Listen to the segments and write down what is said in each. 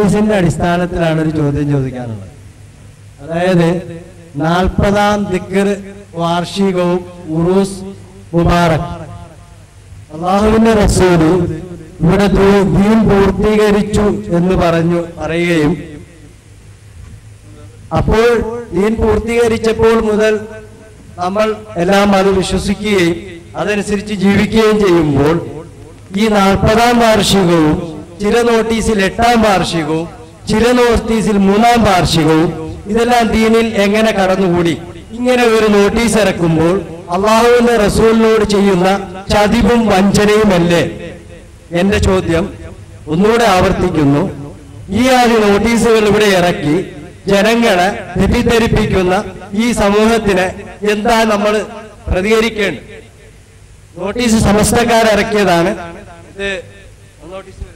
നോട്ടീസിന്റെ അടിസ്ഥാനത്തിലാണ് ഒരു ചോദ്യം ചോദിക്കാനുള്ളത് അതായത് നാൽപ്പതാം ദിക്കർ വാർഷികവും ഉറൂസ് മുബാറക് അള്ളാഹുവിന്റെ റസൂല് ഇവിടെ ദൂ- ദീൻ പൂർത്തീകരിച്ചു എന്ന് പറഞ്ഞു പറയുകയും അപ്പോൾ ദീൻ പൂർത്തീകരിച്ചപ്പോൾ മുതൽ നമ്മൾ എല്ലാം അത് വിശ്വസിക്കുകയും അതനുസരിച്ച് ജീവിക്കുകയും ചെയ്യുമ്പോൾ ഈ നാൽപ്പതാം വാർഷികവും ചില നോട്ടീസിൽ എട്ടാം വാർഷികവും ചില നോട്ടീസിൽ മൂന്നാം വാർഷികവും ഇതെല്ലാം ദീനിൽ എങ്ങനെ കടന്നുകൂടി ഇങ്ങനെ ഒരു നോട്ടീസ് ഇറക്കുമ്പോൾ അള്ളാഹുവിന്റെ റസൂലിനോട് ചെയ്യുന്ന ചതിവും വഞ്ചനയുമല്ലേ എന്റെ ചോദ്യം ഒന്നുകൂടെ ആവർത്തിക്കുന്നു ഈ ആദ്യ നോട്ടീസുകൾ ഇവിടെ ഇറക്കി ജനങ്ങളെ തെറ്റിദ്ധരിപ്പിക്കുന്ന ഈ സമൂഹത്തിന് എന്താ നമ്മൾ പ്രതികരിക്കേണ്ടത് നോട്ടീസ് സമസ്തക്കാരിറക്കിയതാണ് ഇത് നോട്ടീസ് വരുന്നത്.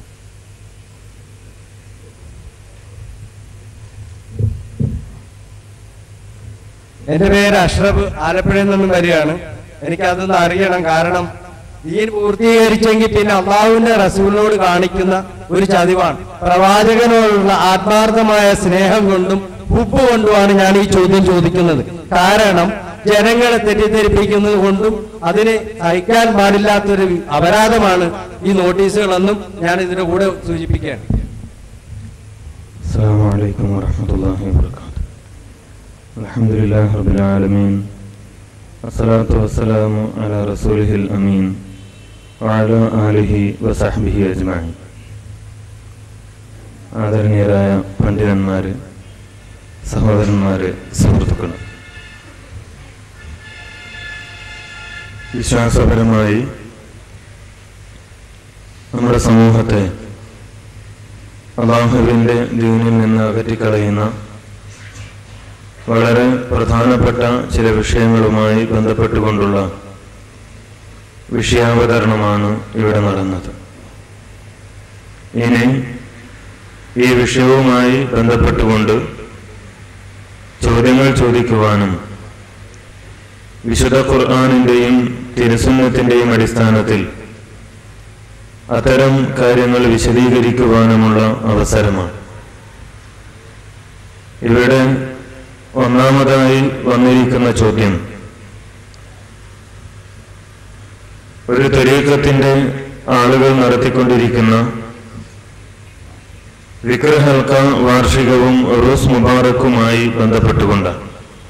എന്റെ പേര് അഷ്റഫ് ആലപ്പുഴയിൽ നിന്നും വരികയാണ് എനിക്കതൊന്ന് അറിയണം കാരണം ദീൻ പൂർത്തീകരിച്ചെങ്കിൽ പിന്നെ അള്ളാഹുവിന്റെ റസൂലിനോട് കാണിക്കുന്ന ഒരു ചതിവാണ് പ്രവാചകനോടുള്ള ആത്മാർത്ഥമായ സ്നേഹം കൊണ്ടും ഉപ്പ് കൊണ്ടുമാണ് ഞാൻ ഈ ചോദ്യം ചോദിക്കുന്നത് കാരണം ജനങ്ങളെ തെറ്റിദ്ധരിപ്പിക്കുന്നത് കൊണ്ടും അതിന് സഹിക്കാൻ പാടില്ലാത്തൊരു അപരാധമാണ് ഈ നോട്ടീസുകളെന്നും ഞാൻ ഇതിന്റെ കൂടെ സൂചിപ്പിക്കുകയാണ് السلام عليكم ورحمة الله وبركاته الحمد لله رب العالمين الصلاة والسلام على رسوله الأمين وعلى آله وصحبه أجمعين ആദരണീയരായ പണ്ഡിതന്മാര് സഹോദരന്മാര് സുഹൃത്തുക്കൾ വിശ്വാസപരമായി നമ്മുടെ സമൂഹത്തെ അള്ളാഹുവിൻ്റെ ദീനിൽ നിന്ന് അകറ്റിക്കളയുന്ന വളരെ പ്രധാനപ്പെട്ട ചില വിഷയങ്ങളുമായി ബന്ധപ്പെട്ടുകൊണ്ടുള്ള വിഷയാവതരണമാണ് ഇവിടെ നടന്നത് ഇനി ഈ വിഷയവുമായി ബന്ധപ്പെട്ടുകൊണ്ട് ചോദ്യങ്ങൾ ചോദിക്കുവാനും വിശുദ്ധ ഖുർആാനിൻ്റെയും തിരുസുന്നത്തിൻ്റെയും അടിസ്ഥാനത്തിൽ അത്തരം കാര്യങ്ങൾ വിശദീകരിക്കുവാനുമുള്ള അവസരമാണ് ഇവിടെ ഒന്നാമതായി വന്നിരിക്കുന്ന ചോദ്യം ഒരു ത്വരീക്കത്തിന്റെ ആളുകൾ നടത്തിക്കൊണ്ടിരിക്കുന്ന വിക്രഹൽക്ക വാർഷികവും റൂസ് മുബാറക്കുമായി ബന്ധപ്പെട്ടുകൊണ്ടാണ്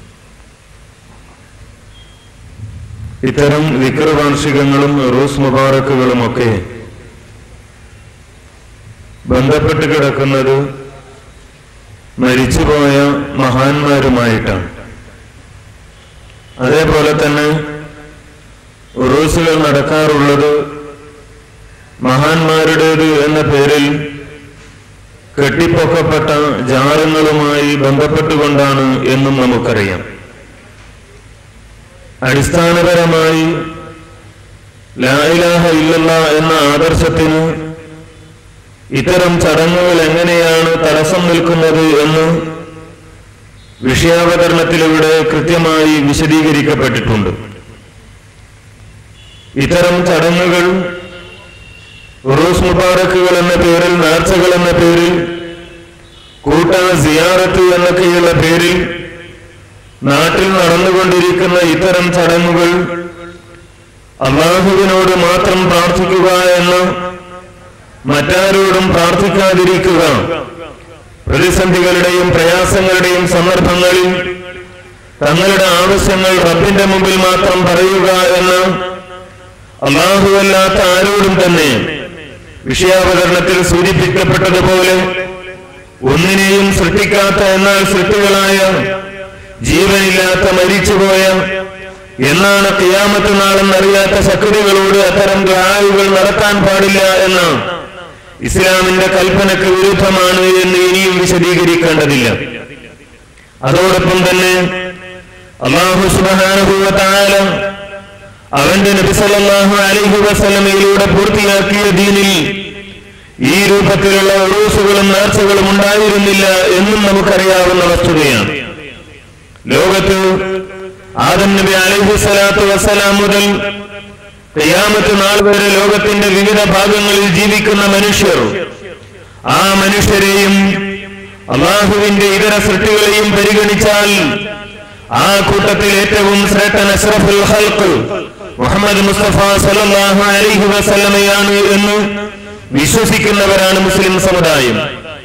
ഇത്തരം വിക്ര വാർഷികങ്ങളും റൂസ് മുബാറക്കുകളുമൊക്കെ ബന്ധപ്പെട്ട് കിടക്കുന്നത് മരിച്ചുപോയ മഹാന്മാരുമായിട്ടാണ് അതേപോലെ തന്നെ ഉറൂസുകൾ നടക്കാറുള്ളത് മഹാന്മാരുടേത് എന്ന പേരിൽ കെട്ടിപ്പൊക്കപ്പെട്ട ജാറങ്ങളുമായി ബന്ധപ്പെട്ടുകൊണ്ടാണ് എന്നും നമുക്കറിയാം അടിസ്ഥാനപരമായി ലായിലാഹ ഇല്ലല്ല എന്ന ആദർശത്തിന് ഇത്തരം ചടങ്ങുകൾ എങ്ങനെയാണ് തടസ്സം നിൽക്കുന്നത് എന്ന് വിഷയാവതരണത്തിലൂടെ കൃത്യമായി വിശദീകരിക്കപ്പെട്ടിട്ടുണ്ട് ഇത്തരം ചടങ്ങുകൾ ഉറൂസ് മുബാറക്കുകൾ എന്ന പേരിൽ നേർച്ചകൾ എന്ന പേരിൽ കൂട്ട സിയാറത്ത് എന്നൊക്കെയുള്ള പേരിൽ നാട്ടിൽ നടന്നുകൊണ്ടിരിക്കുന്ന ഇത്തരം ചടങ്ങുകൾ അള്ളാഹുവിനോട് മാത്രം പ്രാർത്ഥിക്കുക എന്ന് മറ്റാരോടും പ്രാർത്ഥിക്കാതിരിക്കുക പ്രതിസന്ധികളുടെയും പ്രയാസങ്ങളുടെയും സന്ദർഭങ്ങളിൽ തങ്ങളുടെ ആവശ്യങ്ങൾ റബ്ബിന്റെ മുമ്പിൽ മാത്രം പറയുക എന്ന് അള്ളാഹുവല്ലാത്ത ആരോടും തന്നെ വിഷയാവതരണത്തിൽ സൂചിപ്പിക്കപ്പെട്ടതുപോലെ ഒന്നിനെയും സൃഷ്ടിക്കാത്ത എന്നാൽ സൃഷ്ടികളായ ജീവനില്ലാത്ത മരിച്ചുപോയ എന്നാണ് കിയാമത്ത് നാളെന്നറിയാത്ത ശക്തികളോട് അത്തരം ദ്വായുകൾ നടത്താൻ പാടില്ല എന്ന് ഇസ്ലാമിന്റെ കൽപ്പനക്ക് വിരുദ്ധമാണ് എന്ന് ഇനിയും വിശദീകരിക്കേണ്ടതില്ല അതോടൊപ്പം തന്നെ അള്ളാഹു സുബാനുഭവത്തായ അവന്റെ നബിസല്ലാഹു അലൈഹി വസല്ലമയിലൂടെ പൂർത്തിയാക്കിയ ദീനിൽ ഈ രൂപത്തിലുള്ള ഉറൂസുകളും നേർച്ചകളും ഉണ്ടായിരുന്നില്ല എന്നും നമുക്കറിയാവുന്ന വസ്തുതയാണ് ലോകത്ത് ആദം നബി അലൈഹി സ്വലാത്തു വസ്സലാം മുതൽ ഖിയാമത്ത് നാൾ വരെ ലോകത്തിന്റെ വിവിധ ഭാഗങ്ങളിൽ ജീവിക്കുന്ന മനുഷ്യർ ആ മനുഷ്യരെയും അള്ളാഹുവിന്റെ ഇതര സൃഷ്ടികളെയും പരിഗണിച്ചാൽ ആ കൂട്ടത്തിൽ ഏറ്റവും ശ്രേഷ്ഠൻ അഷ്റഫുൽ ഹൽക്ക് മുഹമ്മദ് മുസ്തഫ സല്ലല്ലാഹു അലൈഹി വസല്ലമയാണ് എന്ന് വിശ്വസിക്കുന്നവരാണ് മുസ്ലിം സമുദായം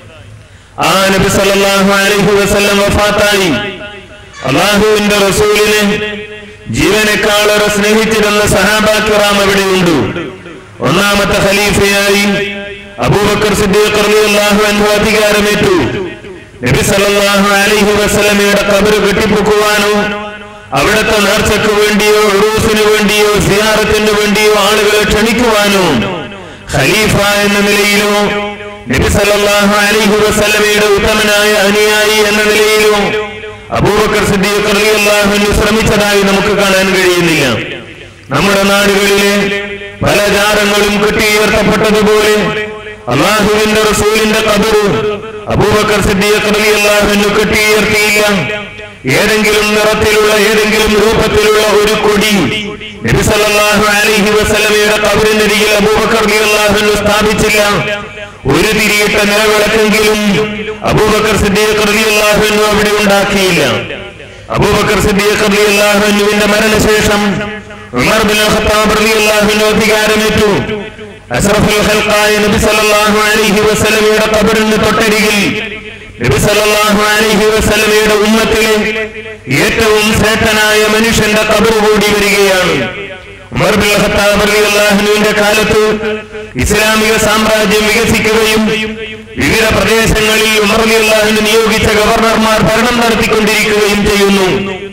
ആ നബി സല്ലല്ലാഹു അലൈഹി വസല്ലം വഫാത്തായി അള്ളാഹുവിന്റെ റസൂലിനെ ജീവനേക്കാളേറെ സ്നേഹിച്ചിരുന്ന സഹാബാക്കിറാം അവിടെയുണ്ട് ഒന്നാമത്തെ ഖലീഫയായി അബൂബക്കർ സിദ്ദീഖ് റളിയല്ലാഹു അൻഹു അധികാരമേറ്റു നബി സല്ലല്ലാഹു അലൈഹി വസല്ലമയുടെ ഖബർ കെട്ടിപ്പൊക്കുവാനോ അവിടുത്തെ നേർച്ചയ്ക്ക് വേണ്ടിയോ ഉറൂസിന് വേണ്ടിയോ സിയാറത്തിന് വേണ്ടിയോ ആളുകളെ ക്ഷണിക്കുവാനോ ഖലീഫ എന്ന നിലയിലോ നബി സല്ലല്ലാഹു അലൈഹി വസല്ലമയുടെ ഉത്തമനായ അനുയായി എന്ന നിലയിലോ അബൂബക്കർ സിദ്ദീഖ് റളിയല്ലാഹു അൻഹു ശ്രമിച്ചതായി നമുക്ക് കാണാൻ കഴിയുന്നില്ല നമ്മുടെ നാടുകളിലെ പല ജാറങ്ങളും കെട്ടിയുയർത്തപ്പെട്ടതുപോലെ അള്ളാഹുവിന്റെ റസൂലിന്റെ കബർ അബൂബക്കർ സിദ്ദീഖ് റളിയല്ലാഹു അൻഹു കെട്ടിയുയർത്തിയില്ല ഏതെങ്കിലും നിറത്തിലുള്ള ഏതെങ്കിലും രൂപത്തിലുള്ള ഒരു കൊടി നബി സല്ലല്ലാഹു അലൈഹി വസല്ലമയുടെ കബറിനരികിൽ അബൂബക്കർ റളിയല്ലാഹു അൻഹു സ്ഥാപിച്ചില്ല ഒരു തിരിയിട്ട നിലവിളക്കെങ്കിലും അബൂബക്കർ സിദ്ദീഖ് റളിയല്ലാഹു അൻഹു അവിടെ ഉണ്ടാക്കിയില്ല അബൂബക്കർ സിദ്ദീഖ് റളിയല്ലാഹു അൻഹുവിന്റെ മരണശേഷം ഉമർ ബിൻ ഖത്താബ് റളിയല്ലാഹു അൻഹു അധികാരമേറ്റു അഷ്റഫുൽ ഖൽഖായ നബി സല്ലല്ലാഹു അലൈഹി വസല്ലമയുടെ ഖബറിന് തൊട്ടരികിൽ നബി സല്ലല്ലാഹു അലൈഹി വസല്ലമയുടെ ഉമ്മത്തിലെ ഏറ്റവും ശ്രേഷ്ഠനായ മനുഷ്യന്റെ ഖബർ കൂടി വരികയാണ് ഉമർ ബിൻ ഖത്താബ് റളിയല്ലാഹു അൻഹുവിന്റെ കാലത്ത് ഇസ്ലാമിക സാമ്രാജ്യം വികസിക്കുകയും വിവിധ പ്രദേശങ്ങളിൽ ഉമർ റളിയല്ലാഹു അൻഹു നിയോഗിച്ച ഗവർണർമാർ ഭരണം നടത്തിക്കൊണ്ടിരിക്കുകയും ചെയ്യുന്നു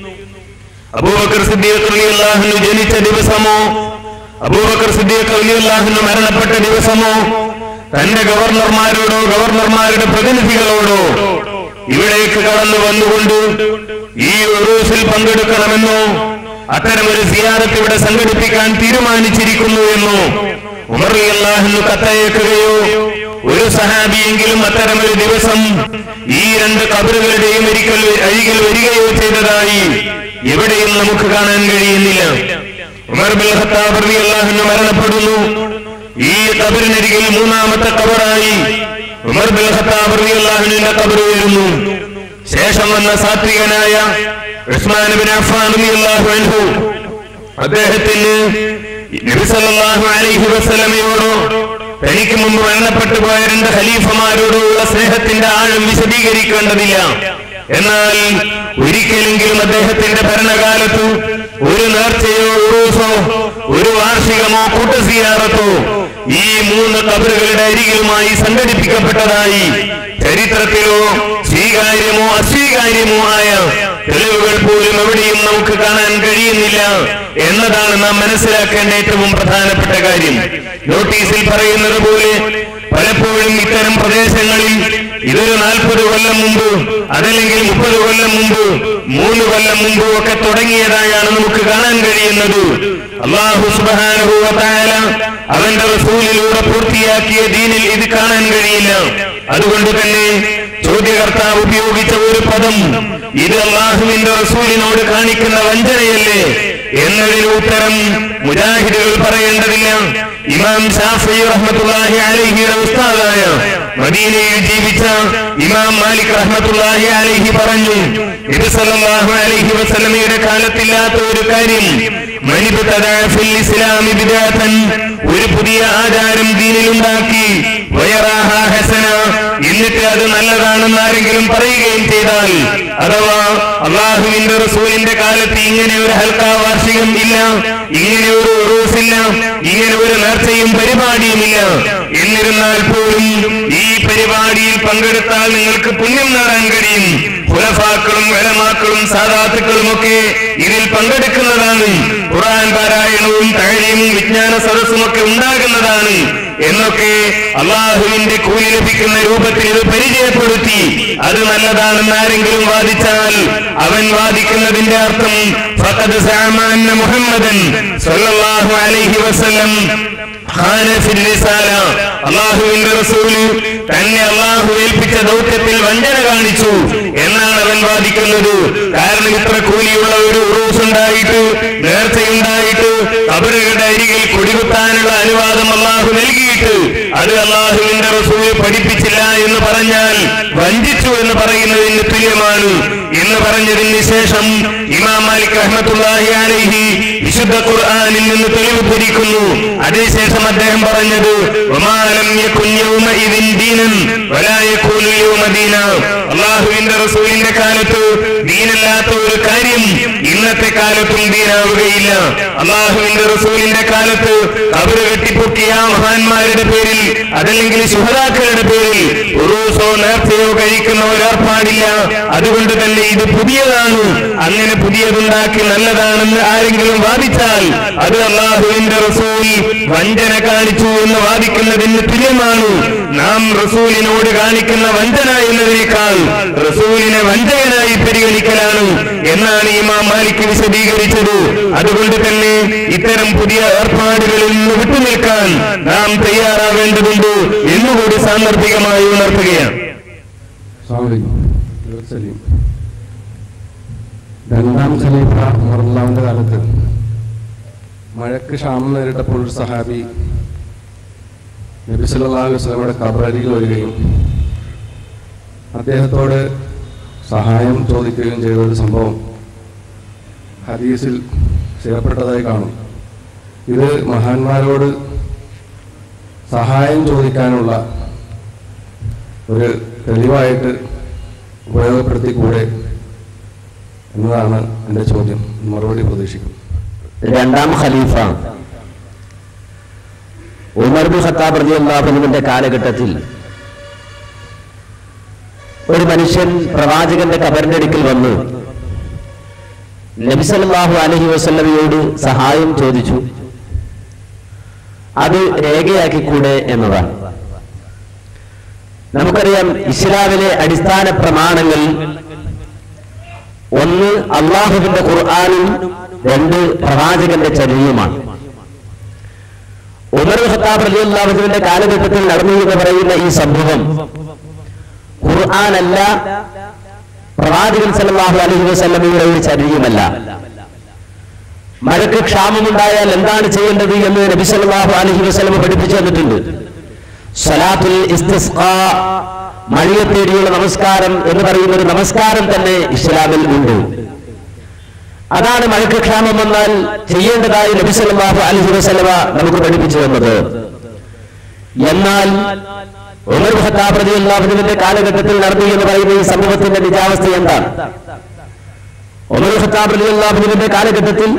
അബൂബക്കർ സിദ്ദീഖ് റളിയല്ലാഹു അൻഹു ജനിച്ച ദിവസമോ അബൂബക്കർ സിദ്ദീഖ് റളിയല്ലാഹു അൻഹു മരണപ്പെട്ട ദിവസമോ തന്റെ ഗവർണർമാരോടോ ഗവർണർമാരുടെ പ്രതിനിധികളോടോ ഇവിടേക്ക് കടന്നു വന്നുകൊണ്ട് ഈ ഉറൂസിൽ പങ്കെടുക്കണമെന്നോ അത്തരമൊരു സിയാറത്ത് ഇവിടെ സംഘടിപ്പിക്കാൻ തീരുമാനിച്ചിരിക്കുന്നു എന്നോ ഉമർ അള്ളാഹുന്നു കത്തയക്കുകയോ ഒരു സഹാബിയെങ്കിലും അത്തരമൊരു ദിവസം ഈ രണ്ട് കബറുകളുടെയും ഒരിക്കൽ അരികിൽ വരികയോ ചെയ്തതായി എവിടെയും നമുക്ക് കാണാൻ കഴിയുന്നില്ല ഉമർ ബിൻ ഖത്താബ് റളിയല്ലാഹു മരണപ്പെടുന്നു ഈ കബറിനരികിൽ മൂന്നാമത്തെ കബറായി ഉമർ ബിൻ ഖത്താബ് റളിയല്ലാഹുവിന്റെ കബർ വരുന്നു ശേഷം വന്ന സാത്വികനായ ഉസ്മാൻ ബിൻ അഫ്ഫാൻ റളിയല്ലാഹു അൻഹു അദ്ദേഹത്തിന് നബി സല്ലല്ലാഹു അലൈഹി വസല്ലമയോടോ തനിക്ക് മുമ്പ് മരണപ്പെട്ടു പോയ രണ്ട് ഖലീഫമാരോടുള്ള സ്നേഹത്തിന്റെ ആഴം വിശദീകരിക്കേണ്ടതില്ല എന്നാൽ ഒരിക്കലെങ്കിലും അദ്ദേഹത്തിന്റെ ഭരണകാലത്ത് ഒരു നേർച്ചയോ ഉറൂസോ ഒരു വാർഷികമോ കൂട്ടസിയാറത്തോ ഈ മൂന്ന് കബറുകളുടെ അരികിലുമായി സംഘടിപ്പിക്കപ്പെട്ടതായി ചരിത്രത്തിലോ സ്വീകാര്യമോ അസ്വീകാര്യമോ ആയ തെളിവുകൾ പോലും എവിടെയും നമുക്ക് കാണാൻ കഴിയുന്നില്ല എന്നതാണ് നാം മനസ്സിലാക്കേണ്ട ഏറ്റവും പ്രധാനപ്പെട്ട കാര്യം നോട്ടീസിൽ പറയുന്നത് പോലെ പലപ്പോഴും ഇത്തരം പ്രദേശങ്ങളിൽ ഇതൊരു നാൽപ്പത് കൊല്ലം മുമ്പ് അതല്ലെങ്കിൽ മുപ്പത് കൊല്ലം മുമ്പ് മൂന്ന് കൊല്ലം മുമ്പ് ഒക്കെ തുടങ്ങിയതായാണ് നമുക്ക് കാണാൻ കഴിയുന്നത് അള്ളാഹു സുബ്ഹാനഹു വ തആല അവന്റെ റസൂലിലൂടെ പൂർത്തിയാക്കിയ ദീനിൽ ഇത് കാണാൻ കഴിയില്ല അതുകൊണ്ട് തന്നെ ചോദ്യകർത്താവ് ഉപയോഗിച്ച ഒരു പദം ഇത് അള്ളാഹുവിന്റെ റസൂലിനോട് കാണിക്കുന്ന വഞ്ചനയല്ലേ എന്നതിന് ഉത്തരം മുജാഹിദുകൾ പറയേണ്ടതില്ല ഇമാം ഷാഫി റഹ്മത്തുള്ളാഹി അലൈഹിയുടെ ഉസ്താദായ മദീനയിൽ ജീവിച്ച ഇമാം മാലിക് റഹ്മത്തുള്ളാഹി അലൈഹി പറഞ്ഞു ഇത് സല്ലല്ലാഹു അലൈഹി വസല്ലമയുടെ കാലത്തില്ലാത്ത ഒരു കാര്യം മനിബ്തദഅ ഫിൽ ഇസ്ലാമി ബിദഅതൻ ഒരു പുതിയ ആചാരം ദീനിലുണ്ടാക്കി വയറാഹ ഹസന എന്നിട്ട് അത് നല്ലതാണെന്ന് ആരെങ്കിലും പറയുകയും ചെയ്താൽ അഥവാ അള്ളാഹുവിന്റെ റസൂലിന്റെ കാലത്ത് ഇങ്ങനെ ഒരു ഹൽക്ക വാർഷികം ഇല്ല ഇങ്ങനെ ഒരു ഉറൂസ് ഇല്ല ഇങ്ങനെ ഒരു നേർച്ചയും പരിപാടിയുമില്ല എന്നിരുന്നാൽ പോലും ഈ പരിപാടിയിൽ പങ്കെടുത്താൽ നിങ്ങൾക്ക് പുണ്യം നേടാൻ കഴിയും ഹുലഫാക്കളും വലമാക്കളും സാധാത്തുക്കളും ഒക്കെ ഇതിൽ പങ്കെടുക്കുന്നതാണ് ഖുർആൻ പാരായണവും തഴയും വിജ്ഞാന സദസ്സും ഒക്കെ ഉണ്ടാകുന്നതാണ് എന്നൊക്കെ അള്ളാഹുവിന്റെ കൂലി ലഭിക്കുന്ന രൂപത്തിൽ ഇത് പരിചയപ്പെടുത്തി അത് നല്ലതാണെന്ന് ആരെങ്കിലും വാദിച്ചാൽ അവൻ വാദിക്കുന്നതിന്റെ അർത്ഥം ഫഖദ് സഅമാന മുഹമ്മദൻ സ്വല്ലല്ലാഹു അലൈഹി വസല്ലം ഖാന ഫിൽ റിസാല അള്ളാഹുവിന്റെ റസൂല് തന്നെ അള്ളാഹു ഏൽപ്പിച്ച ദൗത്യത്തിൽ വഞ്ചന കാണിച്ചു എന്നാണ് അവൻ വാദിക്കുന്നത് കാരണം ഇത്ര കൂലിയുള്ള ഒരു ഉറൂസ് ഉണ്ടായിട്ട് നേർച്ചയുണ്ടായിട്ട് കബറുകളുടെ അരികിൽ കൊടികുത്താനുള്ള അനുവാദം അള്ളാഹു നൽകിയിട്ട് അത് അള്ളാഹുവിന്റെ റസൂൽ പഠിപ്പിച്ചില്ല എന്ന് പറഞ്ഞാൽ വഞ്ചിച്ചു എന്ന് പറയുന്നതിന് തുല്യമാണ് എന്ന് പറഞ്ഞതിന് ശേഷം ഇമാം മാലിക് റഹ്മത്തുള്ളാഹി അലൈഹി വിശുദ്ധ ഖുർആനിൽ നിന്ന് തെളിവ് ധരിക്കുന്നു അതിനുശേഷം അദ്ദേഹം പറഞ്ഞത് വമാലം യകുൻ യൗമഇദിൻ ദീനൻ വലാ യകൂനു യൗമ ദീന അള്ളാഹുവിന്റെ റസൂലിന്റെ കാലത്ത് ദീനല്ലാത്ത ഒരു കാര്യം ഇന്നത്തെ കാലത്തും ദീനാവുകയില്ല അള്ളാഹുവിന്റെ റസൂലിന്റെ കാലത്ത് കബറ് കെട്ടിപ്പൊക്കിയ മഹാന്മാരുടെ പേരിൽ അതല്ലെങ്കിൽ ശുഹതാക്കളുടെ പേരിൽ ഉറൂസോ നേർച്ചയോ കഴിക്കുന്ന ഒരേർപ്പാടില്ല അതുകൊണ്ട് തന്നെ ഇത് പുതിയതാണ് അങ്ങനെ പുതിയതുണ്ടാക്കി നല്ലതാണെന്ന് ആരെങ്കിലും വാദിച്ചാൽ അത് അള്ളാഹുവിന്റെ റസൂൽ വഞ്ചന കാണിച്ചു എന്ന് വാദിക്കുന്നതിന് തുല്യമാണ് നാം റസൂലിനോട് കാണിക്കുന്ന വഞ്ചന എന്നതിനേക്കാൾ റസൂലിനെ വഞ്ചകനായി പരിഗണിക്കലാണ് എന്നാണ് ഇമാം മാലിക് വിശദീകരിച്ചത് അതുകൊണ്ട് തന്നെ ഇത്തരം പുതിയ ഏർപ്പാടുകളിൽ നിന്ന് വിട്ടുനിൽക്കാൻ നാം തയ്യാറാവേണ്ടതുണ്ട് എന്നുകൂടി സാന്ദർഭികമായി ഉണർത്തുകയാണ് സലീം രണ്ടാം ഖലീഫ ഉമറുല്ലാവിന്റെ കാലത്ത് മഴക്ക് ക്ഷാമം നേരിട്ടപ്പോൾ ഒരു സഹാബി നബി സല്ലല്ലാഹു അലൈഹി വസല്ലമയുടെ കബറരികിൽ വരികയും അദ്ദേഹത്തോട് സഹായം ചോദിക്കുകയും ചെയ്ത ഒരു സംഭവം ഹദീസിൽ ചെയ്യപ്പെട്ടതായി കാണും ഇത് മഹാന്മാരോട് സഹായം ചോദിക്കാനുള്ള ഒരു തെളിവായിട്ട് ഉപയോഗപ്പെടുത്തിക്കൂടെ എന്നതാണ് എൻ്റെ ചോദ്യം മറുപടി പ്രതീക്ഷിക്കും രണ്ടാം ഖലീഫ ഉമർ ബിൻ ഖത്താബ് റളിയല്ലാഹുവിന്റെ കാലഘട്ടത്തിൽ ഒരു മനുഷ്യൻ പ്രവാചകന്റെ കബറിന്റെ അടുക്കൽ വന്ന് നബി സല്ലല്ലാഹു അലൈഹി വസല്ലമയോട് സഹായം ചോദിച്ചു അത് രേഖയാക്കിക്കൂടെ എന്നതാണ് നമുക്കറിയാം ഇസ്ലാമിലെ അടിസ്ഥാന പ്രമാണങ്ങൾ ഒന്ന് അള്ളാഹുവിന്റെ ഖുർആാനും രണ്ട് പ്രവാചകന്റെ ചര്യയുമാണ് ഉമർ ഖത്താബ് അലി അള്ളാഹുവിന്റെ കാലഘട്ടത്തിൽ നടന്നു എന്ന് പറയുന്ന ഈ സംഭവം ഖുർആാനല്ല പ്രവാചകൻ സല്ലല്ലാഹു അലൈഹി വസല്ലമയുടെ ഒരു ചര്യയുമല്ല മഴക്ക് ക്ഷാമമുണ്ടായാൽ എന്താണ് ചെയ്യേണ്ടത് എന്ന് നബി സല്ലല്ലാഹു അലൈഹി വസല്ലമ പഠിപ്പിച്ചു തന്നിട്ടുണ്ട് സലാത്തുൽ ഇസ്തിസ്ഖാ മഴയെ തേടിയുള്ള നമസ്കാരം എന്ന് പറയുന്ന ഒരു നമസ്കാരം തന്നെ ഇസ്ലാമിൽ ഉണ്ട് അതാണ് മഴക്ക് ക്ഷാമം വന്നാൽ ചെയ്യേണ്ടതായി നബി സല്ലല്ലാഹു അലൈഹി വസല്ലമ നമുക്ക് പഠിപ്പിച്ചു തന്നത് എന്നാൽ ഉമർ ഖത്താബ് റളിയല്ലാഹുവിന്റെ കാലഘട്ടത്തിൽ നടന്നു എന്ന് പറയുന്ന ഈ സംഭവത്തിന്റെ നിജാവസ്ഥ എന്താണ് ഉമർ ഖത്താബ് റളിയല്ലാഹുവിന്റെ കാലഘട്ടത്തിൽ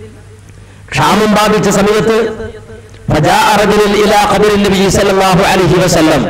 ക്ഷാമം ബാധിച്ച സമയത്ത് فجاء رجل الى قبر النبي صلى الله عليه وسلم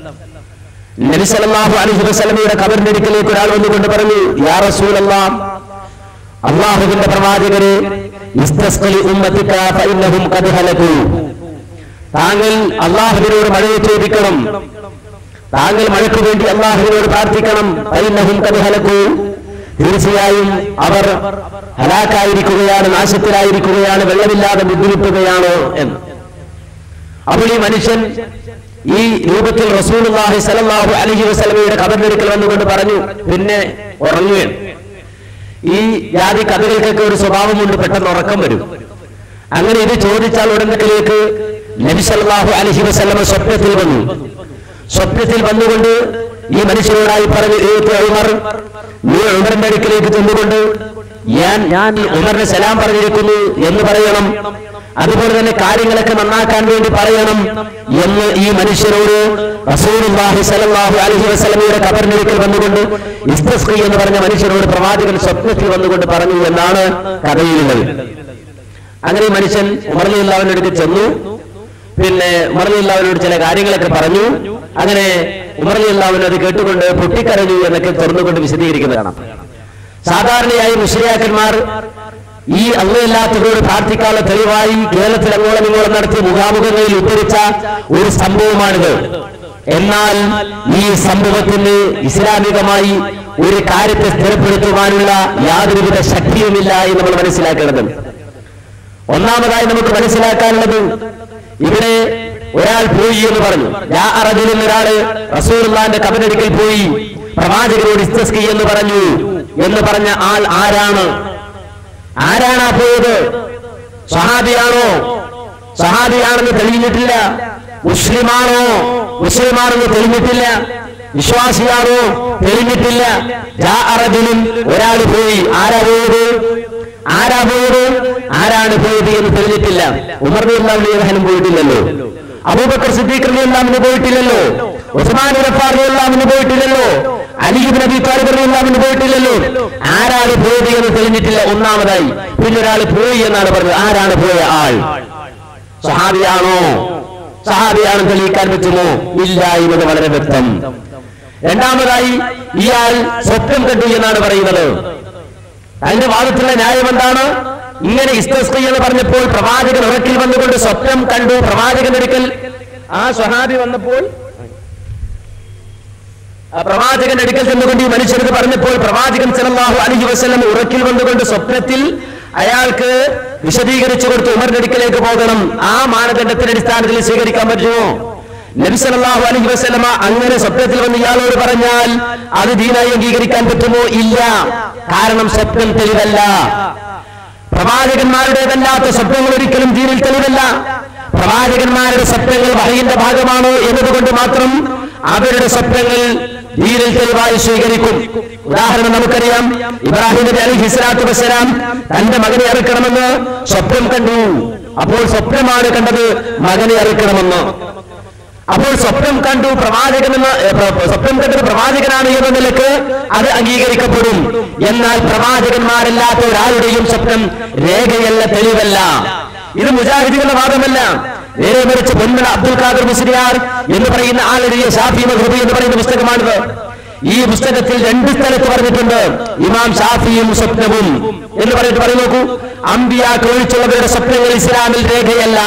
നബി സല്ലല്ലാഹു അലൈഹി വസല്ലമയുടെ ഖബറിന്റെ അടുക്കലേക്ക് ഒരാൾ വന്നുകൊണ്ട് പറഞ്ഞു യാ റസൂലല്ലാഹ് അള്ളാഹുവിന്റെ പ്രവാചകരെ ഇസ്തസ്ഖലി ഉമ്മത്തിക ഫഇന്നഹും ഖദ് ഹലകു താങ്കൾ അള്ളാഹുവിനോട് മഴയെ ചോദിക്കണം താങ്കൾ മഴയ്ക്ക് വേണ്ടി അള്ളാഹുവിനോട് പ്രാർത്ഥിക്കണം ഫഇന്നഹും ഖദ് ഹലകു തീർച്ചയായും അവർ ഹലാക്കായിരിക്കുകയാണ് നാശത്തിലായിരിക്കുകയാണ് വെള്ളമില്ലാതെ ബുദ്ധിമുട്ടുകയാണ് എന്ന് അപ്പോൾ ഈ മനുഷ്യൻ ഈ രൂപത്തിൽ റസൂലുള്ളാഹി സ്വല്ലല്ലാഹു അലൈഹി വസല്ലമയുടെ ഖബറിനടുക്കൽ വന്നുകൊണ്ട് പറഞ്ഞു പിന്നെ ഉറങ്ങുകയാണ് ഈ ജാതി കഥകൾക്കൊക്കെ ഒരു സ്വഭാവമുണ്ട് പെട്ടെന്ന് ഉറക്കം വരും അങ്ങനെ ഇത് ചോദിച്ചാൽ ഉടനത്തിലേക്ക് നബി സല്ലല്ലാഹു അലൈഹി വസല്ലമ സ്വപ്നത്തിൽ വന്നു സ്വപ്നത്തിൽ വന്നുകൊണ്ട് ഈ മനുഷ്യനോടായി പറഞ്ഞു "ഏ ഉമർ നീ ഉമറിന്റെ അടുക്കിലേക്ക് ചെന്നുകൊണ്ട് ഞാൻ ഞാൻ ഉമറിന് സലാം പറഞ്ഞിരിക്കുന്നു എന്ന് പറയണം അതുപോലെ തന്നെ കാര്യങ്ങളൊക്കെ നന്നാക്കാൻ വേണ്ടി പറയണം എന്ന് ഈ മനുഷ്യരോട് റസൂലുള്ളാഹി സ്വല്ലല്ലാഹു അലൈഹി വസല്ലമയുടെ ഖബറിനടുക്കൽ വന്നുകൊണ്ട് ഇസ്തസ്ഖി എന്ന് പറഞ്ഞ മനുഷ്യരോട് പ്രവാചകൻ സ്വപ്നത്തിൽ വന്നുകൊണ്ട് പറഞ്ഞു എന്നാണ് കഥയിലുള്ളത് അങ്ങനെ ഈ മനുഷ്യൻ ഉമർലിയുള്ളവന്റെ അടുത്ത് ചെന്നു പിന്നെ ഉമർലിയുള്ളവനോട് ചില കാര്യങ്ങളൊക്കെ പറഞ്ഞു അങ്ങനെ ഉമർലിയുള്ളവൻ അത് കേട്ടുകൊണ്ട് പൊട്ടിക്കരഞ്ഞു എന്നൊക്കെ തുറന്നുകൊണ്ട് വിശദീകരിക്കുന്നത് കാണാം സാധാരണയായി മുസ്ലിയാക്കന്മാർ ഈ അള്ളയില്ലാത്തവരോട് പ്രാർത്ഥിക്കാനുള്ള തെളിവായി കേരളത്തിൽ അങ്ങോളം ഇങ്ങോളം നടത്തിയ മുഖാമുഖങ്ങളിൽ ഉദ്ധരിച്ച ഒരു സംഭവമാണിത് എന്നാൽ ഈ സംഭവത്തിന് ഇസ്ലാമികമായി ഒരു കാര്യത്തെ സ്ഥിരപ്പെടുത്തുവാനുള്ള യാതൊരുവിധ ശക്തിയുമില്ല എന്ന് നമ്മൾ മനസ്സിലാക്കേണ്ടതുണ്ട് ഒന്നാമതായി നമുക്ക് മനസ്സിലാക്കാനുള്ളത് ഇവിടെ ഒരാൾ പോയി എന്ന് പറഞ്ഞു ഞാൻ അറജിൽ ഒരാള് റസൂർന്റെ കബരടിക്കൽ പോയി പ്രവാചകരോട് ഇസ്തസ്കി എന്ന് പറഞ്ഞു എന്ന് പറഞ്ഞ ആൾ ആരാണ് ആരാണ് ആ പോയത് സഹാബിയാണോ സഹാബിയാണെന്ന് തെളിഞ്ഞിട്ടില്ല മുസ്ലിമാണോ മുസ്ലിമാണെന്ന് തെളിഞ്ഞിട്ടില്ല വിശ്വാസിയാണോ തെളിഞ്ഞിട്ടില്ല ജാ അറബിനും ഒരാൾ പോയി ആരാ പോയത് ആരാ പോയത് ആരാണ് പോയത് എന്ന് തെളിഞ്ഞിട്ടില്ല ഉമർ അള്ളാഹുലി റഹനും പോയിട്ടില്ലല്ലോ അബൂബക്കർ സിദ്ദീഖ് അലി അള്ളാമിന് പോയിട്ടില്ലല്ലോ ഉസ്മാൻ റഫാർ അള്ളാമിന് പോയിട്ടില്ലല്ലോ അലിബ് നബി താലിബ് അള്ളാമിന് പോയിട്ടില്ലല്ലോ ആരാണ് പോയത് എന്ന് തെളിഞ്ഞിട്ടില്ല ഒന്നാമതായി പിന്നെ ഒരാൾ പോയി എന്നാണ് പറഞ്ഞത് ആരാണ് പോയ ആൾ സഹാബിയാണോ സഹാബിയാണെന്ന് തെളിയിക്കാൻ പറ്റുമോ ഇല്ല എന്നത് വളരെ വ്യക്തം രണ്ടാമതായി ഇയാൾ സ്വപ്നം കണ്ടു എന്നാണ് പറയുന്നത് അതിന്റെ വാദത്തിലുള്ള ന്യായം എന്താണ് ഇങ്ങനെ ഇസ്തസ്കി എന്ന് പറഞ്ഞപ്പോൾ പ്രവാചകൻ ഉറക്കിൽ വന്നുകൊണ്ട് സ്വപ്നം കണ്ടു പ്രവാചകൻ ഒരിക്കൽ ആ സ്വഹാബി വന്നപ്പോൾ ആ പ്രവാചകൻ അടുക്കൽ ചെന്നുകൊണ്ട് ഈ മനുഷ്യർക്ക് പറഞ്ഞപ്പോൾ പ്രവാചകൻ സല്ലല്ലാഹു അലൈഹി വസല്ലം ഉറക്കിൽ വന്നുകൊണ്ട് സ്വപ്നത്തിൽ അയാൾക്ക് വിശദീകരിച്ചു കൊടുത്തു ഉമറിന്റെ അടുക്കലേക്ക് പോകണം ആ മാനദണ്ഡത്തിന്റെ അടിസ്ഥാനത്തിൽ സ്വീകരിക്കാൻ പറ്റുമോ നബി സല്ലല്ലാഹു അലൈഹി വസല്ലമ അങ്ങനെ സ്വപ്നത്തിൽ വന്ന് ഇയാളോട് പറഞ്ഞാൽ അത് ദീനായി അംഗീകരിക്കാൻ പറ്റുമോ ഇല്ല കാരണം സ്വപ്നം തെളിവല്ല പ്രവാചകന്മാരുടേതല്ലാത്ത സ്വപ്നങ്ങൾ ഒരിക്കലും ദീനിൽ തെളിവല്ല പ്രവാചകന്മാരുടെ സ്വപ്നങ്ങൾ വഹയിന്റെ ഭാഗമാണ് എന്നതുകൊണ്ട് മാത്രം അവരുടെ സ്വപ്നങ്ങൾ ദീനിൽ തെളിവായി സ്വീകരിക്കും ഉദാഹരണം നമുക്കറിയാം ഇബ്രാഹിം നബി അലൈഹി സ്വലാത്തു വസ്സലാം തന്റെ മകനെ അറുക്കണമെന്ന് സ്വപ്നം കണ്ടു അപ്പോൾ സ്വപ്നമാണ് കണ്ടത് മകനെ അറുക്കണമെന്ന് അപ്പോൾ സ്വപ്നം കണ്ടു പ്രവാചകൻ എന്ന ഏ, പ്ര- സ്വപ്നം കണ്ടത് പ്രവാചകനാണ് എന്ന നിലക്ക് അത് അംഗീകരിക്കപ്പെടും എന്നാൽ പ്രവാചകന്മാരല്ലാത്ത ഒരാളുടെയും സ്വപ്നം രേഖയല്ല തെളിവല്ല ഇത് മുജാഹിദികളുടെ വാദമല്ല നേരെ മറിച്ച് പൊന്മല അബ്ദുൽ ഖാദർ മുസ്ലിയാർ എന്ന് പറയുന്ന ആളെഴുതിയ ഷാഫി മഹ്റൂബി എന്ന് പറയുന്ന പുസ്തകമാണിത് ഈ പുസ്തകത്തിൽ രണ്ട് സ്ഥലത്ത് പറഞ്ഞിട്ടുണ്ട് ഇമാം ഷാഫിയും സ്വപ്നവും എന്ന് പറഞ്ഞിട്ട് പറയും നോക്കൂ അമ്പിയാക്കൾ ഒഴിച്ചുള്ളവരുടെ സ്വപ്നങ്ങൾ ഇസ്ലാമിൽ രേഖയല്ല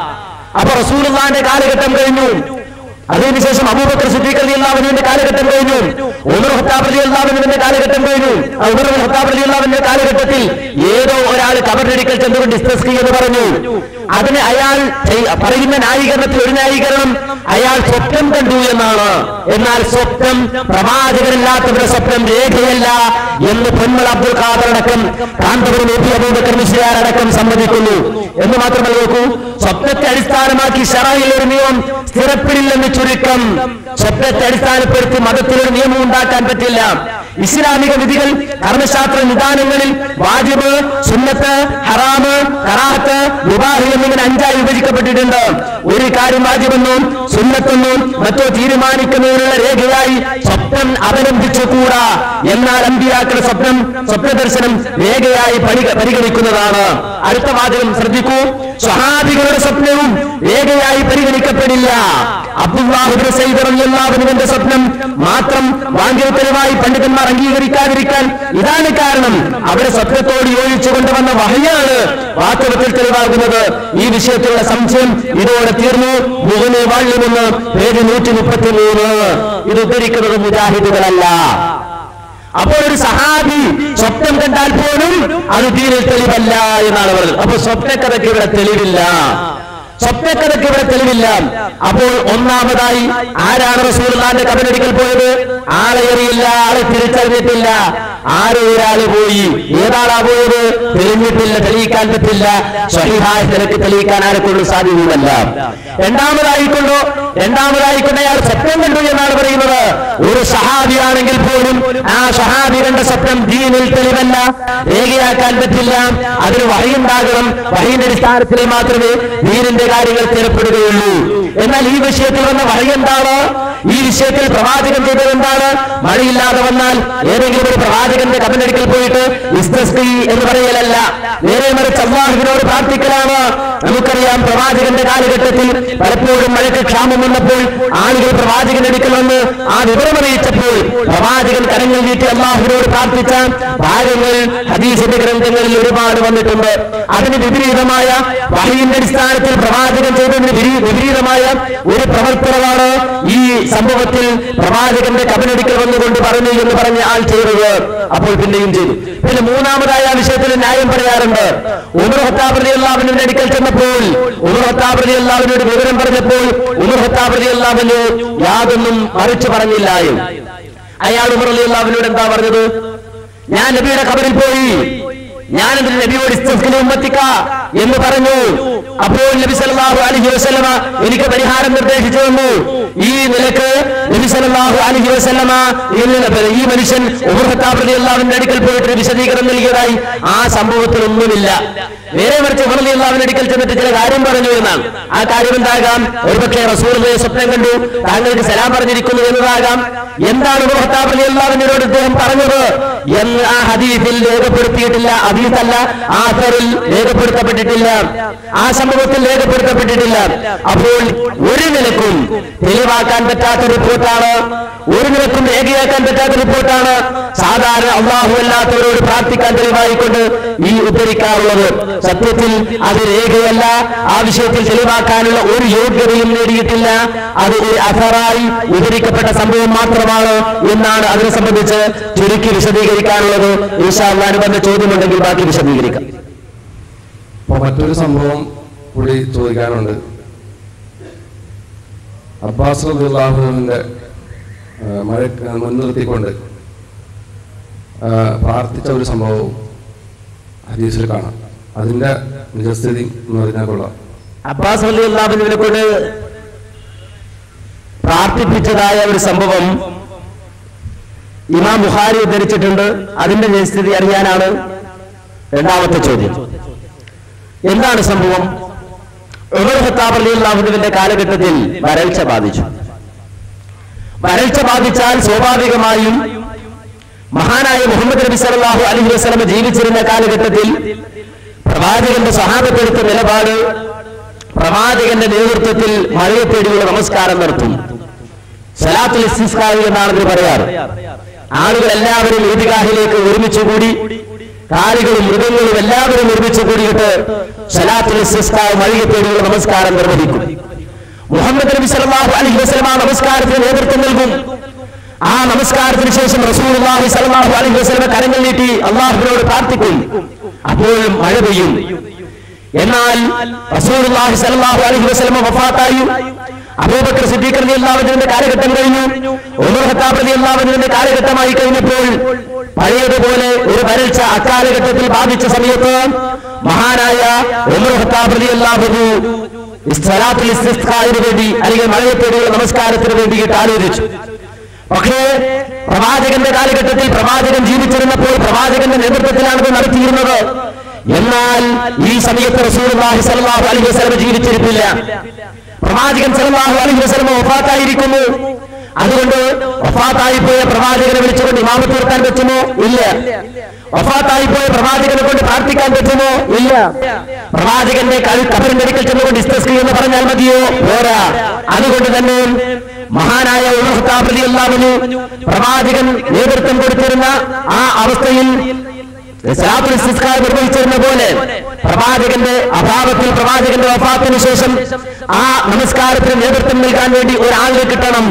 അപ്പൊ റസൂലുള്ളാന്റെ കാലഘട്ടം കഴിഞ്ഞു അതിനുശേഷം അബൂബക്കർ സിദ്ദീഖ് അലി അള്ളാഹുവിന്റെ കാലഘട്ടം കഴിഞ്ഞു ഉമർ ഹത്താബ് അലി അള്ളാഹുവിന്റെ കാലഘട്ടം കഴിഞ്ഞു ആ ഉമർ ഹത്താബ് അലി അള്ളാഹുവിന്റെ കാലഘട്ടത്തിൽ ഏതോ ഒരാൾ കബറിനടിക്കൽ ചെന്നുകൊണ്ട് ഇസ്തസ്കി എന്ന് പറഞ്ഞു അതിന് അയാൾ ചെയ്- പറയുന്ന ന്യായീകരണത്തിൽ ഒരു ന്യായീകരണം അയാൾ സ്വപ്നം കണ്ടു എന്നാണ് എന്നാൽ സ്വപ്നം പ്രവാചകനല്ലാത്തവരുടെ സ്വപ്നം രേഖയല്ല എന്ന് പൊന്മൾ അബ്ദുൽ ഖാദർ അടക്കം കാന്തപുരം എ പി അബൂബക്കർ മിസ്ലിയാർ അടക്കം സമ്മതിക്കുന്നു എന്ന് മാത്രമല്ല നോക്കൂ സ്വപ്നത്തെ അടിസ്ഥാനമാക്കി ഷറയിൽ ഒരു നിയമം സ്ഥിരപ്പെടില്ലെന്ന് ചുരുക്കം സ്വപ്നത്തെ അടിസ്ഥാനപ്പെടുത്തി മതത്തിൽ ഒരു നിയമം ഉണ്ടാക്കാൻ പറ്റില്ല ഇസ്ലാമിക വിധികൾ കർമ്മശാസ്ത്ര നിദാനങ്ങളിൽ വാജിബ് സുന്നത്ത് ഹറാമ് കറാഹത്ത് മുബാഹ് എന്നിങ്ങനെ അഞ്ചായി വിഭജിക്കപ്പെട്ടിട്ടുണ്ട് ഒരു കാര്യം വാജിബെന്നും സുന്നത്തെന്നും മറ്റോ തീരുമാനിക്കുന്നതിനുള്ള രേഖയായി സ്വപ്നം അവലംബിച്ചുകൂടാ എന്നാൽ അമ്പിയാക്കളുടെ സ്വപ്നം സ്വപ്ന ദർശനം രേഖയായി പരിഗ- പരിഗണിക്കുന്നതാണ് അടുത്ത വാചകം ശ്രദ്ധിക്കൂ സ്വഹാബികളുടെ സ്വപ്നവും രേഖയായി പരിഗണിക്കപ്പെടില്ല അബ്ദുല്ലാഹുബിൻ സൈദ് റളിയല്ലാഹുവിന്റെ സ്വപ്നം മാത്രം വാങ്ക്യത്തരമായി പണ്ഡിതന്മാർ അംഗീകരിക്കാതിരിക്കാൻ ഇതാണ് കാരണം അവരെ സ്വപ്നത്തോട് യോജിച്ചു കൊണ്ടുവന്ന വഹയാണ് വാസ്തവത്തിൽ തെളിവാകുന്നത് ഈ വിഷയത്തിലുള്ള സംശയം ഇതോടെ തീർന്നു മുഹനെ വാള്യമെന്ന് പേര് നൂറ്റി മുപ്പത്തി മൂന്ന് ഇത് ഉദ്ധരിക്കുന്നത് മുജാഹിദുകളല്ല അപ്പോൾ ഒരു സഹാബി സ്വപ്നം കണ്ടാൽ പോലും അത് ദീനിൽ തെളിവല്ല എന്നാണ് പറഞ്ഞത് അപ്പൊ സ്വപ്നക്കഥയ്ക്ക് ഇവിടെ തെളിവില്ല സ്വപ്നക്കഥയ്ക്ക് ഇവിടെ തെളിവില്ല അപ്പോൾ ഒന്നാമതായി ആരാണ് റസൂലുള്ളാന്റെ കബനടിക്കൽ പോയത് ആളെ അറിയില്ല ആളെ തിരിച്ചറിഞ്ഞിട്ടില്ല ആരോ ഒരാള് പോയി ഏതാളാ പോയത് തെളിഞ്ഞിട്ടില്ല തെളിയിക്കാൻ പറ്റില്ല സ്വഹിഹായ നിലക്ക് തെളിയിക്കാൻ ആരെക്കൊണ്ടും സാധ്യതയുമല്ല രണ്ടാമതായിക്കൊണ്ടോ രണ്ടാമതായിക്കൊണ്ട് അയാൾ സ്വപ്നം കണ്ടു എന്നാണ് പറയുന്നത് ഒരു സഹാബിയാണെങ്കിൽ പോലും ആ സഹാബി കണ്ട സ്വപ്നം ദീനിൽ തെളിവല്ല രേഖയാക്കാൻ പറ്റില്ല അതിന് വഹയുണ്ടാകണം വഹയിന്റെ അടിസ്ഥാനത്തിൽ മാത്രമേ ദീനിന്റെ കാര്യങ്ങൾ സ്ഥിരപ്പെടുകയുള്ളൂ എന്നാൽ ഈ വിഷയത്തിൽ വന്ന വഹി എന്താണ് ഈ വിഷയത്തിൽ പ്രവാചകൻ ചെയ്തത് എന്താണ് മഴയില്ലാതെ വന്നാൽ ഏതെങ്കിലും ഒരു പ്രവാചകന്റെ കബനടിക്കൽ പോയിട്ട് ഇസ്തസ്കി എന്ന് പറയലല്ല നേരെ മറിച്ച് അള്ളാഹുവിനോട് പ്രാർത്ഥിക്കലാണ് നമുക്കറിയാം പ്രവാചകന്റെ കാലഘട്ടത്തിൽ പലപ്പോഴും മഴയ്ക്ക് ക്ഷാമം വന്നപ്പോൾ ആളുകൾ പ്രവാചകന്റെ അടുക്കൽ വന്ന് ആ വിവരം അറിയിച്ചപ്പോൾ പ്രവാചകൻ കരങ്ങൾ നീട്ടി അള്ളാഹുവിനോട് പ്രാർത്ഥിച്ച ഭാഗങ്ങൾ ഹദീസിന്റെ ഗ്രന്ഥങ്ങളിൽ ഒരുപാട് വന്നിട്ടുണ്ട് അതിന് വിപരീതമായ വഹയിന്റെ അടിസ്ഥാനത്തിൽ പ്രവാചകൻ ചെയ്തതിന് വിപരീ- വിപരീതമായ ഒരു പ്രവർത്തനമാണ് ഈ സംഭവത്തിൽ പ്രവാചകന്റെ കബനടിക്കൽ വന്നുകൊണ്ട് പറഞ്ഞു എന്ന് പറഞ്ഞ ആൾ ചെയ്തത് അപ്പോൾ പിന്നെയും ചെയ്തു പിന്നെ മൂന്നാമതായ ആ വിഷയത്തിൽ ന്യായം പറയാറുണ്ട് ഉമർ ഹത്താബ് അള്ളാഹുവിന്റെ അടുക്കൽ ചെന്നപ്പോൾ ഉമർ ഹത്താബ് അള്ളാഹുവിനോട് വിവരം പറഞ്ഞപ്പോൾ ഉമർ ഹത്താബ് അള്ളാഹുവിന് യാതൊന്നും മറിച്ചു പറഞ്ഞില്ലായും അയാൾ ഉമർ അലി അള്ളാഹുവിനോട് എന്താ പറഞ്ഞത് ഞാൻ നബിയുടെ ഖബറിൽ പോയി ഞാൻ എന്റെ നബിയോട് ഇസ്തസ്കിനെ ഉമ്മത്തിക്ക എന്ന് പറഞ്ഞു അപ്പോൾ നബി സല്ലല്ലാഹു അലൈഹി വസല്ലമ എനിക്ക് പരിഹാരം നിർദ്ദേശിച്ചു തന്നു ഈ നിലക്ക് നബി സല്ലല്ലാഹു അലൈഹി വസല്ലമ ഇന്ന് ഈ മനുഷ്യൻ ഉമർ ഖത്താബ് റളിയല്ലാഹുവിന്റെ അടുക്കൽ പോയിട്ട് ഒരു വിശദീകരണം നൽകിയതായി ആ സംഭവത്തിൽ ഒന്നുമില്ല നേരെ മറിച്ച് ഉമർ റളിയല്ലാഹുവിന്റെ അടുക്കൽ ചെന്നിട്ട് ചില കാര്യം പറഞ്ഞു എന്നാണ് ആ കാര്യം എന്താകാം ഒരുപക്ഷെ റസൂലുള്ളാഹി സ്വപ്നം കണ്ടു താങ്കൾക്ക് സലാം പറഞ്ഞിരിക്കുന്നു എന്നതാകാം എന്താണ് ഉമർ ഖത്താബ് റളിയല്ലാഹുവിനോട് ഇദ്ദേഹം പറഞ്ഞത് എന്ന് ആ ഹദീസിൽ രേഖപ്പെടുത്തിയിട്ടില്ല ഹദീസല്ല ആസറിൽ രേഖപ്പെടുത്തപ്പെട്ടിട്ടില്ല ആ സംഭവത്തിൽ രേഖപ്പെടുത്തപ്പെട്ടിട്ടില്ല അപ്പോൾ ഒരു നിലക്കും തെളിവാക്കാൻ പറ്റാത്ത റിപ്പോർട്ടാണ് ഒരു നിലക്കും രേഖയാക്കാൻ പറ്റാത്ത റിപ്പോർട്ടാണ് സാധാരണ അള്ളാഹു അല്ലാത്തവരോട് പ്രാർത്ഥിക്കാൻ തെളിവായിക്കൊണ്ട് ഈ ഉദ്ധരിക്കാറുള്ളത് സത്യത്തിൽ അത് രേഖയല്ല ആ വിഷയത്തിൽ തെളിവാക്കാനുള്ള ഒരു യോഗ്യതയും നേടിയിട്ടില്ല അത് ഒരു അഥറായി ഉദ്ധരിക്കപ്പെട്ട സംഭവം മാത്രമാണ് എന്നാണ് അതിനെ സംബന്ധിച്ച് ചുരുക്കി വിശദീകരിക്കാനുള്ളത് ഈശാ അനുബന്ധ ചോദ്യമുണ്ടെങ്കിൽ ബാക്കി വിശദീകരിക്കാം അപ്പൊ മറ്റൊരു സംഭവം കൂടി ചോദിക്കാനുണ്ട് അബ്ബാസ് റബിള്ളാഹുവിന്റെ മഴ മുൻനിർത്തിക്കൊണ്ട് ആ, പ്രാർത്ഥിച്ച ഒരു സംഭവവും ഹദീസിൽ കാണാം അതിന്റെ നിജസ്ഥിതി എന്ന് പറഞ്ഞാൽ കൊള്ളാം അബ്ബാസ് അലി അള്ളാഹുവിനെ കൊണ്ട് പ്രാർത്ഥിപ്പിച്ചതായ ഒരു സംഭവം ഇമാം ബുഖാരി ഉദ്ധരിച്ചിട്ടുണ്ട് അതിന്റെ നിജസ്ഥിതി അറിയാനാണ് രണ്ടാമത്തെ ചോദ്യം എന്താണ് സംഭവം ഉമർ ഖത്താബ് അലി അള്ളാഹുവിന്റെ കാലഘട്ടത്തിൽ വരൾച്ച ബാധിച്ചു വരൾച്ച ബാധിച്ചാൽ സ്വാഭാവികമായും മഹാനായ മുഹമ്മദ് നബി സല്ലല്ലാഹു അലൈഹി വസല്ലമ ജീവിച്ചിരുന്ന കാലഘട്ടത്തിൽ പ്രവാചകന്റെ സഹാബത്തെടുത്ത നിലപാട് പ്രവാചകന്റെ നേതൃത്വത്തിൽ മഴയെ തേടിയുള്ള നമസ്കാരം നടത്തും സലാത്തുൽ ഇസ്തിസ്കാരി എന്നാണ് ഇതിന് പറയാറ് ആളുകൾ എല്ലാവരും ഈദ്ഗാഹിലേക്ക് ഒരുമിച്ച് കൂടി കാലികളും മൃഗങ്ങളും എല്ലാവരും ഒരുമിച്ച് കൂടിയിട്ട് സലാത്തുൽ ഇസ്തിസ്കാവ് മഴയെ തേടിയുള്ള നമസ്കാരം നിർവഹിക്കും മുഹമ്മദ് നബി സല്ലല്ലാഹു അലൈഹി വസല്ലമ നമസ്കാരത്തിന് നേതൃത്വം നൽകും ആ നമസ്കാരത്തിന് ശേഷം റസൂലുള്ളാഹി സ്വല്ലല്ലാഹു അലൈഹി വസല്ലമ കരങ്ങൾ നീട്ടി അള്ളാഹുവിനോട് പ്രാർത്ഥിക്കും അപ്പോൾ മഴ പെയ്യും എന്നാൽ റസൂലുള്ളാഹി സ്വല്ലല്ലാഹു അലൈഹി വസല്ലമ വഫാത്തായി അബൂബക്കർ സിദ്ദീഖ് റളിയല്ലാഹു അൻഹുവിന്റെ കാലഘട്ടം കഴിഞ്ഞു ഉമർ ഖത്താബ് റളിയല്ലാഹു അൻഹുവിന്റെ കാലഘട്ടമായി കഴിഞ്ഞപ്പോൾ പഴയതുപോലെ ഒരു വരൾച്ച അക്കാലഘട്ടത്തിൽ ബാധിച്ച സമയത്ത് മഹാനായ ഉമർ ഖത്താബ് റളിയല്ലാഹു അൻഹു സ്വലാത്തുൽ ഇസ്തിസ്ഖായിന് വേണ്ടി അല്ലെങ്കിൽ മഴയെ തേടിയുള്ള നമസ്കാരത്തിന് വേണ്ടിയിട്ട് ആലോചിച്ചു പക്ഷേ പ്രവാചകന്റെ കാലഘട്ടത്തിൽ പ്രവാചകൻ ജീവിച്ചിരുന്നപ്പോൾ പ്രവാചകന്റെ നേതൃത്വത്തിലാണ് ഇത് നടത്തിയിരുന്നത് എന്നാൽ ഈ സമയത്ത് റസൂലുള്ളാഹി സ്വല്ലല്ലാഹു അലൈഹി വസല്ലം ജീവിച്ചിരിപ്പില്ല പ്രവാചകൻ സ്വല്ലല്ലാഹു അലൈഹി വസല്ലം വഫാത്തായിരിക്കുന്നു അതുകൊണ്ട് വഫാത്തായി പോയ പ്രവാചകനെ വിളിച്ചുകൊണ്ട് ഇമാമത്ത് നിർത്താൻ പറ്റുമോ ഇല്ല വഫാത്തായി പോയ പ്രവാചകനെ കൊണ്ട് പ്രാർത്ഥിക്കാൻ പറ്റുമോ ഇല്ല പ്രവാചകന്റെ കളി കബറിന്റെ അടുക്കൽ ചെന്നുകൊണ്ട് ഇസ്തസ്കി എന്ന് പറഞ്ഞാൽ മതിയോ പോരാ അതുകൊണ്ട് തന്നെ മഹാനായ ഉമർ ഖത്താബ് റളിയല്ലാഹു അൻഹു പ്രവാചകൻ നേതൃത്വം കൊടുത്തിരുന്ന ആ അവസ്ഥയിൽ സലാത്തുൽ ഇസ്തിസ്കാ നിർവഹിച്ചിരുന്ന പോലെ പ്രവാചകന്റെ അഭാവത്തിൽ പ്രവാചകന്റെ വഫാത്തിന് ശേഷം ആ നമസ്കാരത്തിന് നേതൃത്വം നൽകാൻ വേണ്ടി ഒരാളിനെ കിട്ടണം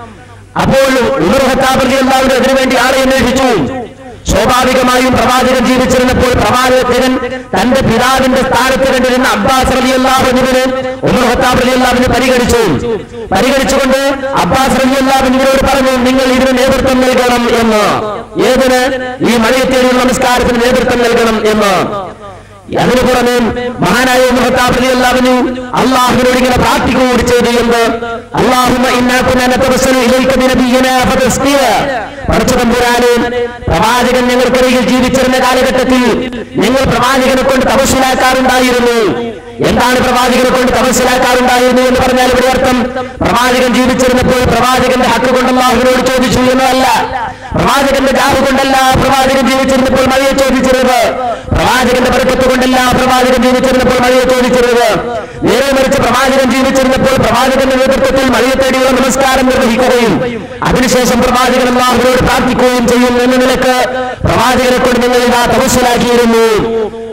അപ്പോൾ ഉമർ ഖത്താബ് റളിയല്ലാഹു അൻഹു അതിനുവേണ്ടി ആളെ അന്വേഷിച്ചു സ്വാഭാവികമായും പ്രവാചകൻ ജീവിച്ചിരുന്നപ്പോൾ പ്രവാചകൻ തന്റെ പിതാവിന്റെ സ്ഥാനത്ത് കണ്ടിരുന്ന അബ്ബാസ് റളിയല്ലാഹു അൻഹുവിനെ ഉമർ ഖത്താബ് റളിയല്ലാഹുവിനെ പരിഗണിച്ചു പരിഗണിച്ചുകൊണ്ട് അബ്ബാസ് റളിയല്ലാഹു അൻഹുവിനോട് പറഞ്ഞു നിങ്ങൾ ഇതിന് നേതൃത്വം നൽകണം എന്ന് ഏതിന് ഈ മഴയത്തേടിയുള്ള നമസ്കാരത്തിന് നേതൃത്വം നൽകണം എന്ന് അതിനു പുറമെ മഹാനായ ഉമർ ഖത്താബ് റളിയല്ലാഹു അൻഹു അള്ളാഹുവിനോട് ഇങ്ങനെ പ്രാർത്ഥിക്കുക കൂടി ചെയ്തു എന്ത് അല്ലാഹുമ്മ ഇന്നാ കുന്നാ നതവസ്സലു ഇലൈക ബിനബിയിനാ ഫതസ്ഖിയ പടച്ചു തമ്പുരാനെ പ്രവാചകൻ ഞങ്ങൾക്കിടയിൽ ജീവിച്ചിരുന്ന കാലഘട്ടത്തിൽ ഞങ്ങൾ പ്രവാചകനെ കൊണ്ട് തപസ്സിലാക്കാറുണ്ടായിരുന്നു എന്താണ് പ്രവാചകനെ കൊണ്ട് തപസ്സിലാക്കാറുണ്ടായിരുന്നു എന്ന് പറഞ്ഞാൽ ഇവിടെ അർത്ഥം പ്രവാചകൻ ജീവിച്ചിരുന്നപ്പോൾ പ്രവാചകന്റെ ഹക്ക് കൊണ്ട് അള്ളാഹുവിനോട് ചോദിച്ചു എന്നല്ല പ്രവാചകന്റെ ജാഹ് കൊണ്ടല്ല പ്രവാചകൻ ജീവിച്ചിരുന്നപ്പോൾ മഴയെ ചോദിച്ചിരുന്നത് പ്രവാചകന്റെ ബർക്കത്ത് കൊണ്ടല്ല പ്രവാചകൻ ജീവിച്ചിരുന്നപ്പോൾ മഴയെ ചോദിച്ചിരുന്നത് നേരെ മറിച്ച് പ്രവാചകൻ ജീവിച്ചിരുന്നപ്പോൾ പ്രവാചകന്റെ നേതൃത്വത്തിൽ മഴയെ തേടിയുള്ള നമസ്കാരം നിർവഹിക്കുകയും അതിനുശേഷം പ്രവാചകൻ അള്ളാഹുവിനോട് പ്രാർത്ഥിക്കുകയും ചെയ്യും എന്ന നിലക്ക് പ്രവാചകനെ കൊണ്ട് നിങ്ങൾ ഇതാ തപസ്സിലാക്കിയിരുന്നു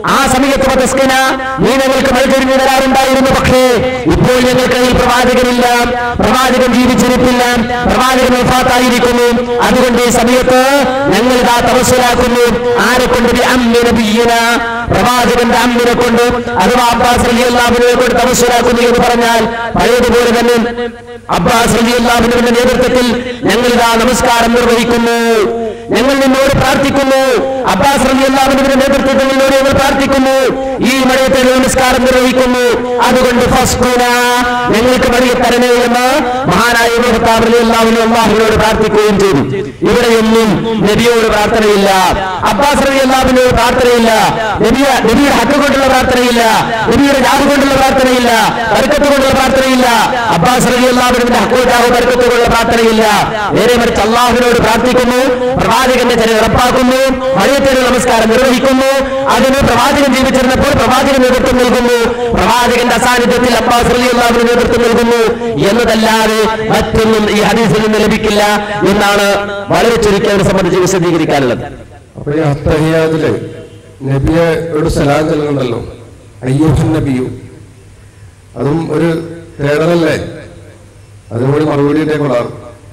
ആ സമയത്ത് വതസ്കന നീ ഞങ്ങൾക്ക് മത്സരിഞ്ഞു തരാറുണ്ടായിരുന്നു പക്ഷേ ഇപ്പോൾ ഞങ്ങൾക്കതിൽ പ്രവാചകനില്ല പ്രവാചകൻ ജീവിച്ചിരിപ്പില്ല പ്രവാചകൻ വഫാത്തായിരിക്കുന്നു അതുകൊണ്ട് ഈ സമയത്ത് ഞങ്ങൾ ഇതാ തപസ്സലാക്കുന്നു ആരെ കൊണ്ട് ബി അമ്മി നബിയ്യിന പ്രവാചകന്റെ അമ്മിനെ കൊണ്ട് അഥവാ അബ്ബാസ് അലി അള്ളാഹുവിനെ കൊണ്ട് തപസ്സലാക്കുന്നു എന്ന് പറഞ്ഞാൽ പഴയതുപോലെ തന്നെ അബ്ബാസ് അലി അള്ളാഹുവിന്റെ നേതൃത്വത്തിൽ ഞങ്ങൾ ഇതാ നമസ്കാരം നിർവഹിക്കുന്നു ഞങ്ങൾ നിന്നോട് പ്രാർത്ഥിക്കുന്നു അബ്ബാസ് റലി അള്ളാഹുവിന്റെ നേതൃത്വത്തിൽ നിന്നോട് ഞങ്ങൾ പ്രാർത്ഥിക്കുന്നു ഈ മഴയത്തെ നമസ്കാരം നിർവഹിക്കുന്നു അതുകൊണ്ട് ഫസ്കുന ഞങ്ങൾക്ക് മഴയെ തരണേ എന്ന് മഹാനായ ഭർത്താവ് റലി അള്ളാഹുവിനെ അള്ളാഹുവിനോട് പ്രാർത്ഥിക്കുകയും ചെയ്തു ഇവിടെയൊന്നും നബിയോട് പ്രാർത്ഥനയില്ല അബ്ബാസ് റലി അള്ളാഹുവിനോട് പ്രാർത്ഥനയില്ല നബിയ നബിയുടെ ഹക്ക് കൊണ്ടുള്ള പ്രാർത്ഥനയില്ല നബിയുടെ ജാഹു കൊണ്ടുള്ള പ്രാർത്ഥനയില്ല ബർക്കത്ത് കൊണ്ടുള്ള പ്രാർത്ഥനയില്ല അബ്ബാസ് റലി അള്ളാഹുവിന്റെ ഹക്കോ ജാഹു ബർക്കത്ത് കൊണ്ടുള്ള പ്രാർത്ഥനയില്ല നേരെ മറിച്ച് അള്ളാഹുവിനോട് പ്രാർത്ഥിക്കുന്നു പ്രവാചകന്റെ ചരി ഉറപ്പാക്കുന്നു മഴയത്തേര് നമസ്കാരം നിർവഹിക്കുന്നു അതിന് പ്രവാചകൻ ജീവിച്ചിരുന്നപ്പോൾ പ്രവാചകൻ നേതൃത്വം നൽകുന്നു പ്രവാചകന്റെ അസാന്നിധ്യത്തിൽ അബ്ബാസ് റലി അള്ളാഹുവിന് നേതൃത്വം നൽകുന്നു എന്നതല്ലാതെ മറ്റൊന്നും ഈ ഹദീസിൽ നിന്ന് ലഭിക്കില്ല എന്നാണ് വളരെ ചുരുക്കി അവരെ സംബന്ധിച്ച് വിശദീകരിക്കാനുള്ളത് അപ്പൊ ഈ അത്തഹിയാതില് നബിയെ ഒരു സലാം ചെല്ലുന്നുണ്ടല്ലോ അയ്യൂഹൻ നബിയു അതും ഒരു തേടലല്ലേ അതിനുകൂടി മറുപടി ഇട്ടേക്കൊള്ളാറ്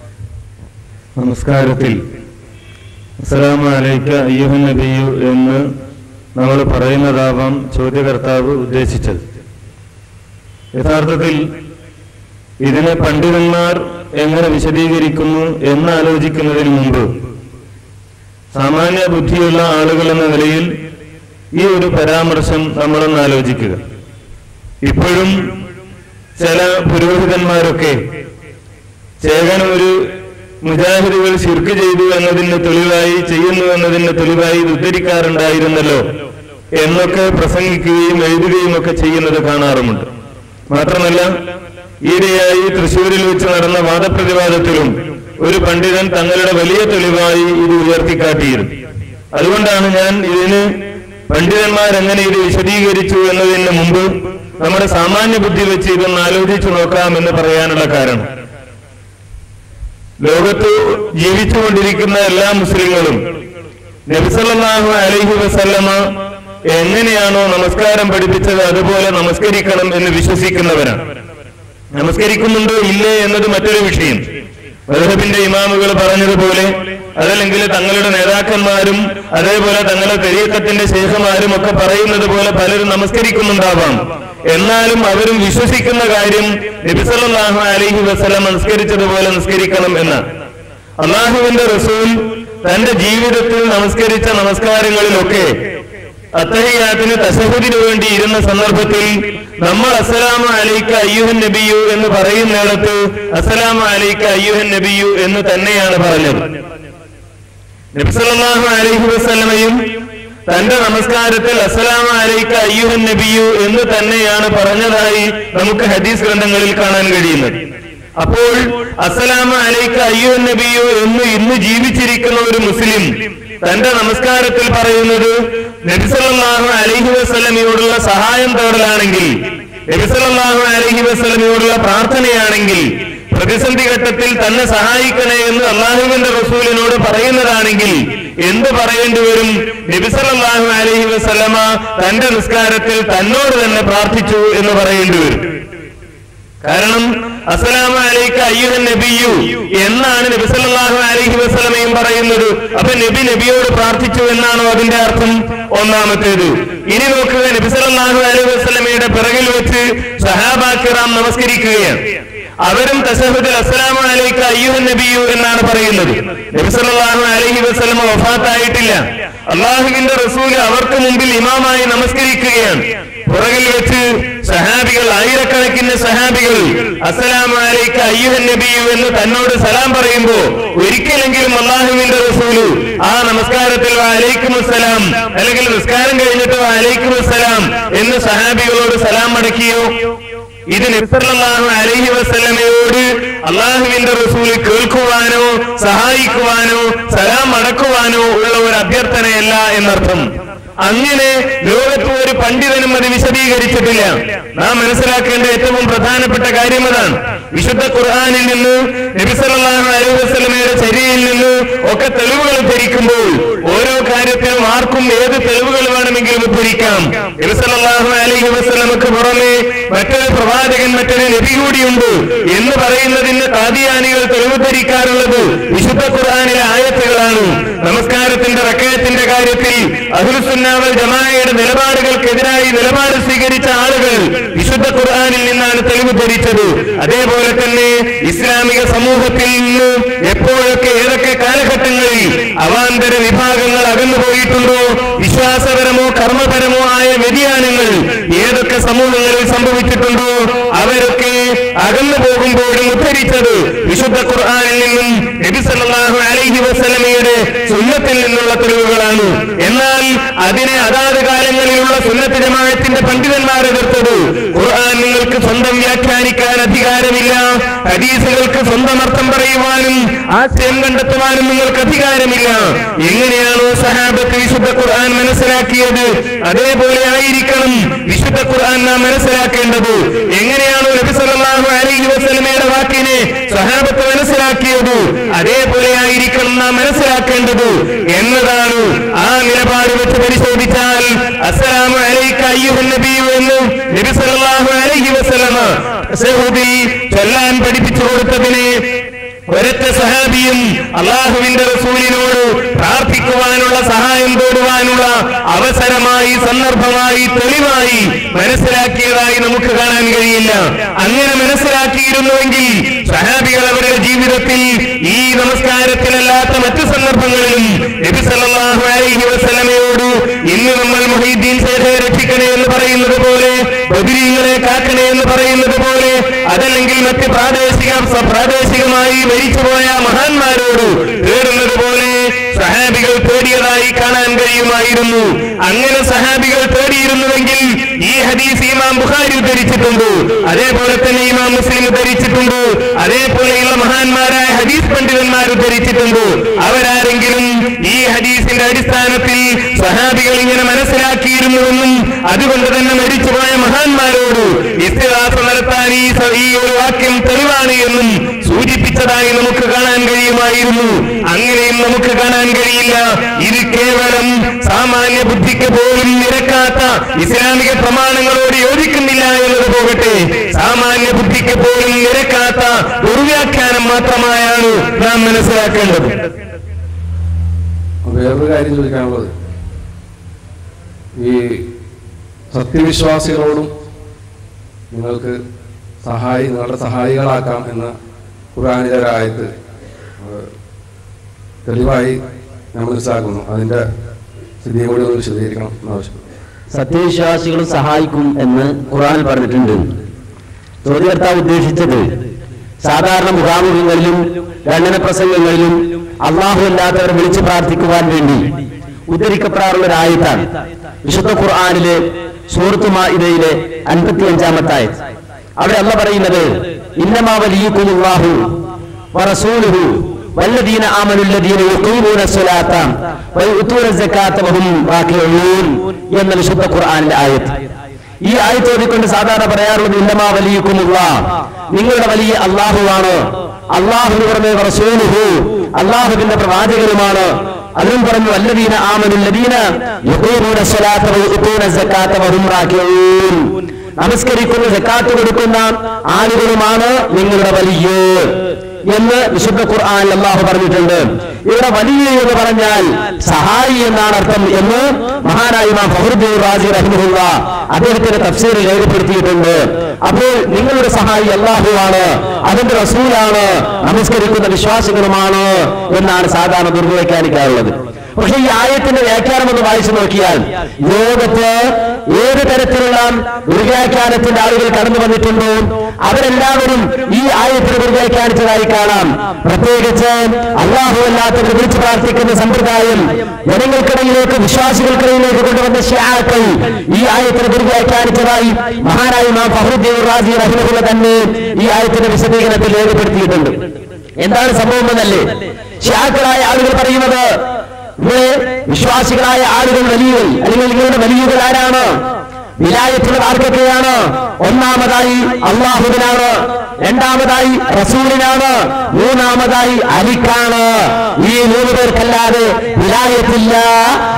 നമസ്കാരത്തിൽ അസ്സലാമു അലൈക്ക അയ്യുഹൻ നബിയു എന്ന് നമ്മൾ പറയുന്നതാവാം ചോദ്യകർത്താവ് ഉദ്ദേശിച്ചത് യഥാർത്ഥത്തിൽ ഇതിനെ പണ്ഡിതന്മാർ എങ്ങനെ വിശദീകരിക്കുന്നു എന്ന് ആലോചിക്കുന്നതിന് മുമ്പ് സാമാന്യ ബുദ്ധിയുള്ള ആളുകൾ എന്ന നിലയിൽ ഈ ഒരു പരാമർശം നമ്മളൊന്ന് ആലോചിക്കുക ഇപ്പോഴും ചില പുരോഹിതന്മാരൊക്കെ ചേകൻ ഒരു മുജാഹിദുകൾ ശിർക്ക് ചെയ്തു എന്നതിന് തെളിവായി ചെയ്യുന്നു എന്നതിന് തെളിവായി ഇത് ഉദ്ധരിക്കാറുണ്ടായിരുന്നല്ലോ എന്നൊക്കെ പ്രസംഗിക്കുകയും എഴുതുകയും ഒക്കെ ചെയ്യുന്നത് കാണാറുമുണ്ട് മാത്രമല്ല ഈയിടെയായി തൃശൂരിൽ വെച്ച് നടന്ന വാദപ്രതിവാദത്തിലും ഒരു പണ്ഡിതൻ തങ്ങളുടെ വലിയ തെളിവായി ഇത് ഉയർത്തിക്കാട്ടിയിരുന്നു അതുകൊണ്ടാണ് ഞാൻ ഇതിന് പണ്ഡിതന്മാരെങ്ങനെ ഇത് വിശദീകരിച്ചു എന്നതിന് മുമ്പ് നമ്മുടെ സാമാന്യ ബുദ്ധി വെച്ച് ഇതൊന്ന് ആലോചിച്ചു നോക്കാമെന്ന് പറയാനുള്ള കാരണം ലോകത്ത് ജീവിച്ചുകൊണ്ടിരിക്കുന്ന എല്ലാ മുസ്ലിങ്ങളും നബിസല്ലാഹു അലൈഹി വസല്ലമ എങ്ങനെയാണോ നമസ്കാരം പഠിപ്പിച്ചത് അതുപോലെ നമസ്കരിക്കണം എന്ന് വിശ്വസിക്കുന്നവരാണ് നമസ്കരിക്കുന്നുണ്ടോ ഇല്ലേ എന്നത് മറ്റൊരു വിഷയം മധുഹബിന്റെ ഇമാമുകൾ പറഞ്ഞതുപോലെ അതല്ലെങ്കിൽ തങ്ങളുടെ നേതാക്കന്മാരും അതേപോലെ തങ്ങളുടെ തെരീക്കത്തിന്റെ ശേഷമാരും ഒക്കെ പറയുന്നത് പോലെ പലരും നമസ്കരിക്കുന്നുണ്ടാവാം എന്നാലും അവരും വിശ്വസിക്കുന്ന കാര്യം നബിസല്ലാഹു അലൈഹി വസ്ലം നമസ്കരിച്ചതുപോലെ നിസ്കരിക്കണം എന്ന് അള്ളാഹുവിന്റെ റസൂൽ തന്റെ ജീവിതത്തിൽ നമസ്കരിച്ച നമസ്കാരങ്ങളിലൊക്കെ അത്തഹിയാത്തിന് തശഹുദിനു വേണ്ടി ഇരുന്ന സന്ദർഭത്തിൽ നമ്മൾ അസ്സലാമു അലൈക്ക അയ്യുഹൻ നബിയു എന്ന് പറയുന്നിടത്ത് അസ്സലാമു അലൈക്ക അയ്യുഹൻ നബിയു എന്ന് തന്നെയാണ് പറഞ്ഞത് നബിസല്ലാഹു അലൈഹി വസ്ലമയും തന്റെ നമസ്കാരത്തിൽ അസ്സലാമു അലൈക്ക അയ്യുഹൻ നബിയു എന്ന് തന്നെയാണ് പറഞ്ഞതായി നമുക്ക് ഹദീസ് ഗ്രന്ഥങ്ങളിൽ കാണാൻ കഴിയുന്നത് അപ്പോൾ അസ്സലാമു അലൈക്ക അയ്യുഹൻ നബിയു എന്ന് ഇന്ന് ജീവിച്ചിരിക്കുന്ന ഒരു മുസ്ലിം തന്റെ നമസ്കാരത്തിൽ പറയുന്നത് നബിസല്ലാഹു അലൈഹി വസ്ലമിയോടുള്ള സഹായം തേടലാണെങ്കിൽ നബിസല്ലാഹു അലൈഹി വസ്ലമിയോടുള്ള പ്രാർത്ഥനയാണെങ്കിൽ പ്രതിസന്ധി ഘട്ടത്തിൽ തന്നെ സഹായിക്കണേ എന്ന് അള്ളാഹുവിന്റെ റസൂലിനോട് പറയുന്നതാണെങ്കിൽ എന്ത് പറയേണ്ടി വരും നബിസല്ലാഹു അലൈഹി വസല്ലമ തന്റെ നിസ്കാരത്തിൽ തന്നോട് തന്നെ പ്രാർത്ഥിച്ചു എന്ന് പറയേണ്ടി വരും കാരണം അസ്സലാമു അലൈക്ക അയ്യുഹൻ നബിയു എന്നാണ് നബി സല്ലല്ലാഹു അലൈഹി വസല്ലമയും പറയുന്നത് അപ്പൊ നബി നബിയോട് പ്രാർത്ഥിച്ചു എന്നാണോ അതിന്റെ അർത്ഥം ഒന്നാമത്തേത് ഇനി നോക്കുക നബി സല്ലല്ലാഹു അലൈഹി വസല്ലമയുടെ പിറകിൽ വെച്ച് സഹാബാക്കിറാം നമസ്കരിക്കുകയാണ് അവരും തശഹുദിൽ അസ്സലാമു അലൈക്ക അയ്യുഹൻ നബിയു എന്നാണ് പറയുന്നത് നബി സല്ലല്ലാഹു അലൈഹി വസല്ലമ വഫാത്തായിട്ടില്ല അള്ളാഹുവിന്റെ റസൂല് അവർക്ക് മുമ്പിൽ ഇമാമായി നമസ്കരിക്കുകയാണ് പുറകിൽ വെച്ച് സഹാബികൾ ആയിരക്കണക്കിന് സഹാബികൾ അസ്സലാമു അലൈക്ക അയ്യുഹൻ നബിയു എന്ന് തന്നോട് സലാം പറയുമ്പോ ഒരിക്കലെങ്കിലും അള്ളാഹുവിന്റെ റസൂല് ആ നമസ്കാരത്തിൽ അലൈക്കും അസ്സലാം അല്ലെങ്കിൽ നിസ്കാരം കഴിഞ്ഞിട്ട് അലൈക്കും അസ്സലാം എന്ന് സഹാബികളോട് സലാം മടക്കിയോ ഇത് നബിസല്ലാഹു അലൈഹി വസല്ലമയോട് അള്ളാഹുവിന്റെ റസൂല് കേൾക്കുവാനോ സഹായിക്കുവാനോ സലാം മടക്കുവാനോ ഉള്ള ഒരു അഭ്യർത്ഥനയല്ല എന്നർത്ഥം അങ്ങനെ ലോകത്ത് ഒരു പണ്ഡിതനും അത് വിശദീകരിച്ചിട്ടില്ല നാം മനസ്സിലാക്കേണ്ട ഏറ്റവും പ്രധാനപ്പെട്ട കാര്യം അതാണ് വിശുദ്ധ ഖുർആാനിൽ നിന്ന് നബിസല്ലാഹു അലൈഹി വസ്ലമയുടെ ചര്യയിൽ നിന്ന് ഒക്കെ തെളിവുകൾ ധരിക്കുമ്പോൾ ഓരോ കാര്യത്തിനും ആർക്കും ഏത് തെളിവുകൾ വേണമെങ്കിലും ഉദ്ധരിക്കാം അലൈഹി വസല്ലമക്ക് പുറമെ മറ്റൊരു പ്രവാചകൻ മറ്റൊരു നബി കൂടിയുണ്ട് എന്ന് പറയുന്നതിന് കാദിയാനികൾ തെളിവുദ്ധരിക്കാറുള്ളത് വിശുദ്ധ ഖുർആാനിലെ ആയത്തുകളാണ് നമസ്കാരത്തിന്റെ റക്കയത്തിന്റെ കാര്യത്തിൽ അഹുലുസുന്നാവൽ ജമാഅയുടെ നിലപാടുകൾക്കെതിരായി നിലപാട് സ്വീകരിച്ച ആളുകൾ വിശുദ്ധ ഖുർആാനിൽ നിന്നാണ് തെളിവ് ധരിച്ചത് അതേപോലെ തന്നെ ഇസ്ലാമിക സമൂഹത്തിൽ നിന്ന് എപ്പോഴൊക്കെ ഏതൊക്കെ കാലഘട്ടങ്ങളിൽ അവാന്തര വിഭാഗങ്ങൾ അകന്നുപോയിട്ടുണ്ടോ വിശ്വാസപരമോ കർമ്മപരമോ ആയ വ്യതിയാനങ്ങൾ ഏതൊക്കെ സമൂഹങ്ങളിൽ സംഭവിച്ചിട്ടുണ്ടോ അവരൊക്കെ അകന്നു പോകുമ്പോഴും ഉദ്ധരിച്ചത് വിശുദ്ധ ഖുർആാനിൽ നിന്നും നബി സല്ലല്ലാഹു അലൈഹി വസല്ലമയുടെ സുന്നത്തിൽ നിന്നുള്ള തെളിവുകളാണ് എന്നാൽ അതിനെ അതാത് കാലങ്ങളിലുള്ള സുന്നത്ത് ജമാഅത്തിന്റെ പണ്ഡിതന്മാർ എതിർത്തത് ഖുർആൻ നിങ്ങൾക്ക് സ്വന്തം വ്യാഖ്യാനിക്കാൻ അധികാരമില്ല ഹദീസുകൾക്ക് സ്വന്തം അർത്ഥം പറയുവാനും ആശയം കണ്ടെത്തുവാനും നിങ്ങൾക്ക് അധികാരമില്ല എങ്ങനെയാണോ സഹാബത്ത് വിശുദ്ധ ഖുർആൻ മനസ്സിലാക്കിയത് അതേപോലെ ആയിരിക്കണം വിശുദ്ധ ഖുർആൻ നാം മനസ്സിലാക്കേണ്ടത് എങ്ങനെയാണോ നബി സല്ലല്ലാഹു അലൈഹി വസല്ലമയുടെ വാക്കിനെ സഹാബത്ത് മനസ്സിലാക്കിയത് അതേപോലെ ആയിരിക്കണം നാം മനസ്സിലാക്കേണ്ടത് എന്നതാണ് ആ നിലപാട് വെച്ച് പരിശോധിച്ചാൽ അസ്സലാമു അലൈക അയ്യുഹൻ നബിയു എന്ന് നബി സല്ലല്ലാഹു അലൈഹി വസല്ലമ സഹൂദിൽ ചൊല്ലാൻ പഠിപ്പിച്ചു കൊടുത്തതിനെ ഒരൊറ്റ സഹാബിയും അള്ളാഹുവിന്റെ റസൂലിനോട് പ്രാർത്ഥിക്കുവാനുള്ള സഹായം തേടുവാനുള്ള അവസരമായി സന്ദർഭമായി തെളിവായി മനസ്സിലാക്കിയതായി നമുക്ക് കാണാൻ കഴിയില്ല അങ്ങനെ മനസ്സിലാക്കിയിരുന്നുവെങ്കിൽ സഹാബികൾ അവരുടെ ജീവിതത്തിൽ ഈ നമസ്കാരത്തിലല്ലാത്ത മറ്റു സന്ദർഭങ്ങളിലും നബി സല്ലല്ലാഹു അലൈഹി വസല്ലമയോട് ഇന്ന് നമ്മൾ മൊഹീദ്ദീൻ ശേഖരെ രക്ഷിക്കണേ എന്ന് പറയുന്നത് പോലെ ബദിരീങ്ങളെ കാക്കണേ എന്ന് പറയുന്നത് പോലെ അതല്ലെങ്കിൽ മറ്റ് പ്രാദേശിക സ- പ്രാദേശികമായി മരിച്ചുപോയ മഹാന്മാരോട് തേടുന്നത് പോലെ സഹാബികൾ തേടിയതായി കാണാൻ കഴിയുമായിരുന്നു അങ്ങനെ സഹാബികൾ തേടിയിരുന്നുവെങ്കിൽ ഈ ഹദീസ് ഇമാം ബുഖാരി ഉദ്ധരിച്ചിട്ടുണ്ട് അതേപോലെ തന്നെ ഇമാം മുസ്ലിം ഉദ്ധരിച്ചിട്ടുണ്ട് അതേപോലെയുള്ള മഹാന്മാരായ ഹദീസ് പണ്ഡിതന്മാർ ഉദ്ധരിച്ചിട്ടുണ്ട് അവരാരെങ്കിലും ഈ ഹദീസിന്റെ അടിസ്ഥാനത്തിൽ സഹാബികൾ ഇങ്ങനെ മനസ്സിലാക്കിയിരുന്നുവെന്നും അതുകൊണ്ട് തന്നെ മരിച്ചുപോയ മഹാന്മാരോട് ഇസ്തിഹാസ നടത്താൻ ഈ സ- ഈ ഒരു വാക്യം തെളിവാണ് എന്നും സൂചിപ്പിച്ചതായി നമുക്ക് കാണാൻ കഴിയുമായിരുന്നു അങ്ങനെയും നമുക്ക് കാണാൻ കഴിയില്ല ഇത് കേവലം സാമാന്യ ബുദ്ധിക്ക് പോലും നിരക്കാത്ത ഇസ്ലാമിക പ്രമാണങ്ങളോട് യോജിക്കുന്നില്ല എന്നത് പോകട്ടെ സാമാന്യ ബുദ്ധിക്ക് പോലും നിരക്കാത്ത ദുർവ്യാഖ്യാനം മാത്രമായാണ് നാം മനസ്സിലാക്കേണ്ടത് വേറൊരു കാര്യം ചോദിക്കാനുള്ളത് ഈ സത്യവിശ്വാസികളോടും നിങ്ങൾക്ക് സഹായി നിങ്ങളുടെ സഹായികളാക്കാം എന്ന ഖുർആാനിലെ ഒരു ആയത്ത് ഏഹ്, തെളിവായി ഞാൻ മനസ്സിലാക്കുന്നു അതിന്റെ സ്ഥിതിയെ കൂടി ഒന്ന് വിശദീകരിക്കണം എന്നാവശ്യപ്പെട്ടു സത്യവിശ്വാസികളും സഹായിക്കും എന്ന് ഖുർആൻ പറഞ്ഞിട്ടുണ്ട് ചോദ്യകർത്താവ് ഉദ്ദേശിച്ചത് സാധാരണ മുഖാമുഖങ്ങളിലും ഖണ്ഡന പ്രസംഗങ്ങളിലും അള്ളാഹു അല്ലാത്തവരെ വിളിച്ചു പ്രാർത്ഥിക്കുവാൻ വേണ്ടി ഉദ്ധരിക്കപ്പെടാറുള്ള ഒരു ആയത്താണ് വിശുദ്ധ ഖുർആാനിലെ സൂറത്ത് മാഇദയിലെ അൻപത്തി അഞ്ചാമത്തെ ആയത്ത് അവിടെ അല്ല പറയുന്നത് ഇന്നമാ വലിയക്കുമുള്ളാഹു വറസൂലുഹു والذين آمنوا الذين يقيمون الصلاة ويؤتون الزكاة وهم راكعون എന്ന വിശുദ്ധ ഖുർആനിലെ ആയത്ത് ഈ ആയത്ത് ഓതിക്കൊണ്ട് സാധാരണ പറയാറുള്ളത് ഇല്ലമാ വലിയക്കുമുള്ള നിങ്ങളുടെ വലിയ അള്ളാഹുവാണ് അള്ളാഹുവിന് പുറമെ റസൂലുഹു അള്ളാഹുവിന്റെ പ്രവാചകരുമാണ് അതിനും പറഞ്ഞു അല്ലദീന ആമനുല്ലദീന യുഖീമൂന സ്വലാത്ത വയുത്തൂന സക്കാത്ത വഹും റാക്കിഊൻ നമസ്കരിക്കുന്ന സക്കാത്ത് കൊടുക്കുന്ന ആളുകളുമാണ് നിങ്ങളുടെ വലിയ എന്ന് വിശുദ്ധ ഖുർആൻ അള്ളാഹു പറഞ്ഞിട്ടുണ്ട് ഇവിടെ വലിയ എന്ന് പറഞ്ഞാൽ സഹായി എന്നാണ് അർത്ഥം എന്ന് മഹാനായ ഇമാം ഫഹറുദ്ദീൻ റാസി റഹിമുള്ള അദ്ദേഹത്തിന്റെ തഫ്സീറിൽ രേഖപ്പെടുത്തിയിട്ടുണ്ട് അപ്പോൾ നിങ്ങളുടെ സഹായി അള്ളാഹുവാണ് അതിന്റെ റസൂലാണ് നമസ്കരിക്കുന്ന വിശ്വാസികളുമാണ് എന്നാണ് സാധാരണ ദുർവ്യാഖ്യാനിക്കാറുള്ളത് പക്ഷെ ഈ ആയത്തിന്റെ വ്യാഖ്യാനം ഒന്ന് വായിച്ചു നോക്കിയാൽ ലോകത്ത് ഏത് തരത്തിലുള്ള ദുർവ്യാഖ്യാനത്തിന്റെ ആളുകൾ കടന്നു വന്നിട്ടുണ്ടോ അവരെല്ലാവരും ഈ ആയത്തിന് ദുർവ്യാഖ്യാനിച്ചതായി കാണാം പ്രത്യേകിച്ച് അള്ളാഹു അല്ലാത്തവർ വിളിച്ചു പ്രാർത്ഥിക്കുന്ന സമ്പ്രദായം ജനങ്ങൾക്കിടയിലേക്ക് വിശ്വാസികൾക്കിടയിലേക്ക് കൊണ്ടുവന്ന ഷ്യാക്കൾ ഈ ആയത്തിന് ദുർവ്യാഖ്യാനിച്ചതായി മഹാനായ ഇമാം ഫഹറുദ്ദീൻ റാസി റഹിമഹുള്ള തന്നെ ഈ ആയത്തിന്റെ വിശദീകരണത്തിൽ രേഖപ്പെടുത്തിയിട്ടുണ്ട് എന്താണ് സംഭവം എന്നല്ലേ ഷ്യാക്കളായ ആളുകൾ പറയുന്നത് ഇവിടെ വിശ്വാസികളായ ആളുകൾ വലിയവർ അല്ലെങ്കിൽ നിങ്ങളുടെ വലിയവർ ആരാണ് വിലായത്തുള്ളത് ആർക്കൊക്കെയാണ് ഒന്നാമതായി അള്ളാഹുവിനാണ് രണ്ടാമതായി റസൂലിനാണ് മൂന്നാമതായി അലിക്കാണ് ഈ മൂന്ന് പേർക്കല്ലാതെ വിലായത്തില്ല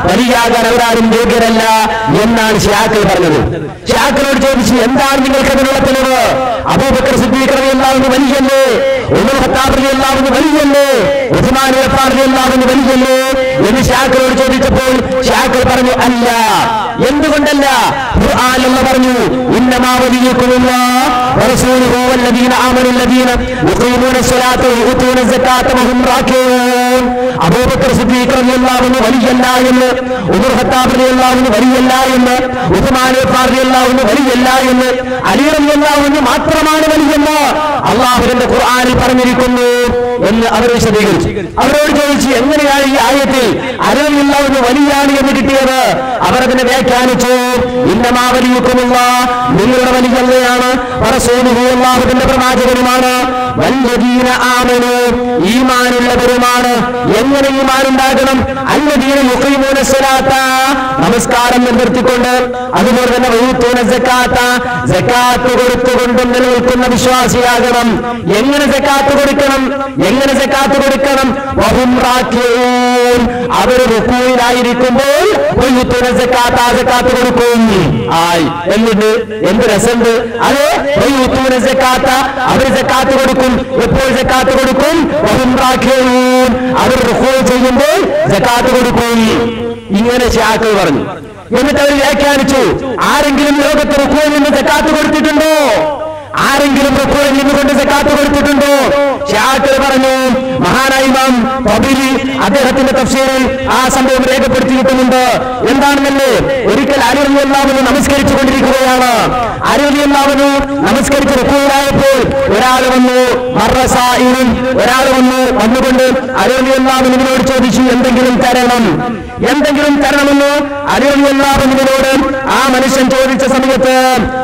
വലിയാകാൻ അവരാരും യോഗ്യരല്ല എന്നാണ് ഷിയാക്കൾ പറഞ്ഞത് ഷിയാക്കളോട് ചോദിച്ചു എന്താണ് നിങ്ങൾക്ക് അതിനുള്ള തെളിവ് അബൂബക്കർ സിദ്ദീഖ് റളിയല്ലാഹു വലിയല്ലേ ഉമർ ഖത്താബ് റളിയല്ലാഹു വലിയല്ലേ ഉസ്മാൻ ഗഫാർ റളിയല്ലാഹു വലിയല്ലേ എന്ന് ഷിയാക്കളോട് ചോദിച്ചപ്പോൾ ഷിയാക്കൾ പറഞ്ഞു അല്ല എന്തുകൊണ്ടല്ല ഖുർആൻ അല്ല പറഞ്ഞു ഇന്നമാ വലിയക്കുമുല്ലാഹ് വറസൂലുഹു വല്ലദീന ആമനു الذين يقيمون الصلاة ويؤتون الزكاة وهم راكعون അബൂബക്കർ സിദ്ദീഖ് റളിയല്ലാഹു അൻഹു വലിയല്ല എന്ന് ഉമർ ഖത്താബ് റളിയല്ലാഹു അൻഹു വലിയല്ല എന്ന് ഉസ്മാൻ ഗഫാർ റളിയല്ലാഹു അൻഹു വലിയല്ല എന്ന് അലി റളിയല്ലാഹു അൻഹു മാത്രമാണ് വലിയെന്ന് അള്ളാഹുവിന്റെ ഖുർആനിൽ പറഞ്ഞിരിക്കുന്നു എന്ന് അവർ വിശദീകരിച്ചു അവരോട് ചോദിച്ചു എങ്ങനെയാണ് ഈ ആയത്തിൽ അലി റളിയല്ലാഹു അൻഹു വലിയാണ് എന്ന് കിട്ടിയത് അവർ അതിനെ വ്യാഖ്യാനിച്ചു ഇന്നമാ വലിയക്കുമുള്ള നിങ്ങളുടെ വലിയല്ലയാണ് റസൂലുഹു അല്ലാഹുവിന്റെ പ്രവാചകനുമാണ് വല്ലദീന ആമനു ഈമാനുള്ളവരുമാണ് എങ്ങനെ ഈമാൻ ഉണ്ടാകണം അല്ലദീന യുഖീമൂന സ്വലാത്ത നമസ്കാരം നിർത്തിക്കൊണ്ട് അതുപോലെ തന്നെ വയൂത്തൂന സക്കാത്ത സക്കാത്ത് കൊടുത്തുകൊണ്ടും നിലനിൽക്കുന്ന വിശ്വാസിയാകണം എങ്ങനെ സക്കാത്ത് കൊടുക്കണം എങ്ങനെ സക്കാത്ത് കൊടുക്കണം വഹും റാക്കിഊൻ അവർ റുക്കൂയിലായിരിക്കുമ്പോൾ വയൂത്തൂന സക്കാത്ത ആ സക്കാത്ത് കൊടുക്കും ആയി എന്നിട്ട് എന്ത് രസമുണ്ട് അത് വയൂത്തൂന സക്കാത്ത അവർ സക്കാത്ത് കൊടുക്കും എപ്പോൾ സക്കാത്ത് കൊടുക്കും വഹും റാക്കിഊൻ അവർ റുക്കൂ ചെയ്യുമ്പോൾ സക്കാത്ത് കൊടുക്കും ഇങ്ങനെ ശാക്കൾ പറഞ്ഞു എന്നിട്ട് അവർ വ്യാഖ്യാനിച്ചു ആരെങ്കിലും ലോകത്ത് റുക്കോയിൽ നിന്ന് സക്കാത്ത് കൊടുത്തിട്ടുണ്ടോ ആരെങ്കിലും റുക്കോയിൽ നിന്നുകൊണ്ട് സക്കാത്ത് കൊടുത്തിട്ടുണ്ടോ ഷാക്കൾ പറഞ്ഞു മഹാനായ ഇമാം തബീലി അദ്ദേഹത്തിന്റെ തഫ്സീറിൽ ആ സംഭവം രേഖപ്പെടുത്തിയിട്ടുമുണ്ട് എന്താണെന്നല്ലേ ഒരിക്കൽ അലിറിയല്ലാവിന് നമസ്കരിച്ചു കൊണ്ടിരിക്കുകയാണ് അലിറിയല്ലാവിന് നമസ്കരിച്ച് റുക്കോയിലായപ്പോൾ ഒരാൾ വന്നു മറസായിനും ഒരാൾ വന്നു വന്നുകൊണ്ട് അലിറിയല്ലാവിന് ഇവനോട് ചോദിച്ചു എന്തെങ്കിലും തരണം എന്തെങ്കിലും തരണമെന്ന് അലിറിയല്ലാവിനോട് ആ മനുഷ്യൻ ചോദിച്ച സമയത്ത്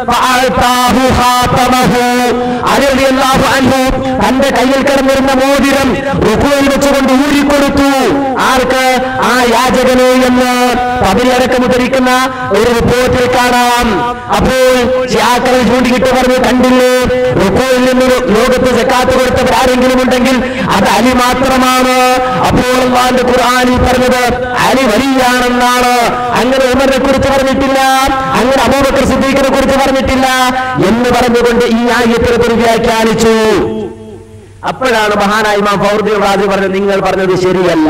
ഫഅഅതാഹു ഖാതമഹു. അലിറളിയല്ലാഹു അൻഹു തന്റെ കയ്യിൽ കിടന്നിരുന്ന മോതിരം റുക്കുവിൽ വെച്ചുകൊണ്ട് ഊരിക്കൊടുത്തു ആർക്ക് ആ യാചകന് എന്ന് പതിലടക്കം ഉദ്ധരിക്കുന്ന ഒരു റിപ്പോർട്ടിൽ കാണാം അപ്പോൾ ഷിയാക്കളെ ചൂണ്ടിക്കിട്ട് പറഞ്ഞു കണ്ടില്ലേ റുക്കുവിൽ നിന്ന് ലോകത്ത് സക്കാത്ത് കൊടുത്തവർ ആരെങ്കിലും ഉണ്ടെങ്കിൽ അത് അലി മാത്രമാണ് അപ്പോൾ അള്ളാന്റെ ഖുർആനിൽ പറഞ്ഞത് അലി വലിയാണെന്നാണ് അങ്ങനെ ഉമറിനെ കുറിച്ച് പറഞ്ഞിട്ടില്ല അങ്ങനെ അബൂബക്കർ സിദ്ദീഖിനെ കുറിച്ച് പറഞ്ഞിട്ടില്ല എന്ന് പറഞ്ഞുകൊണ്ട് ഈ ആയത്തിനെ കുറിച്ച് വ്യാഖ്യാനിച്ചു അപ്പോഴാണ് മഹാനായ ഇമാം ഫൗർദി റാജി പറഞ്ഞത് നിങ്ങൾ പറഞ്ഞത് ശരിയല്ല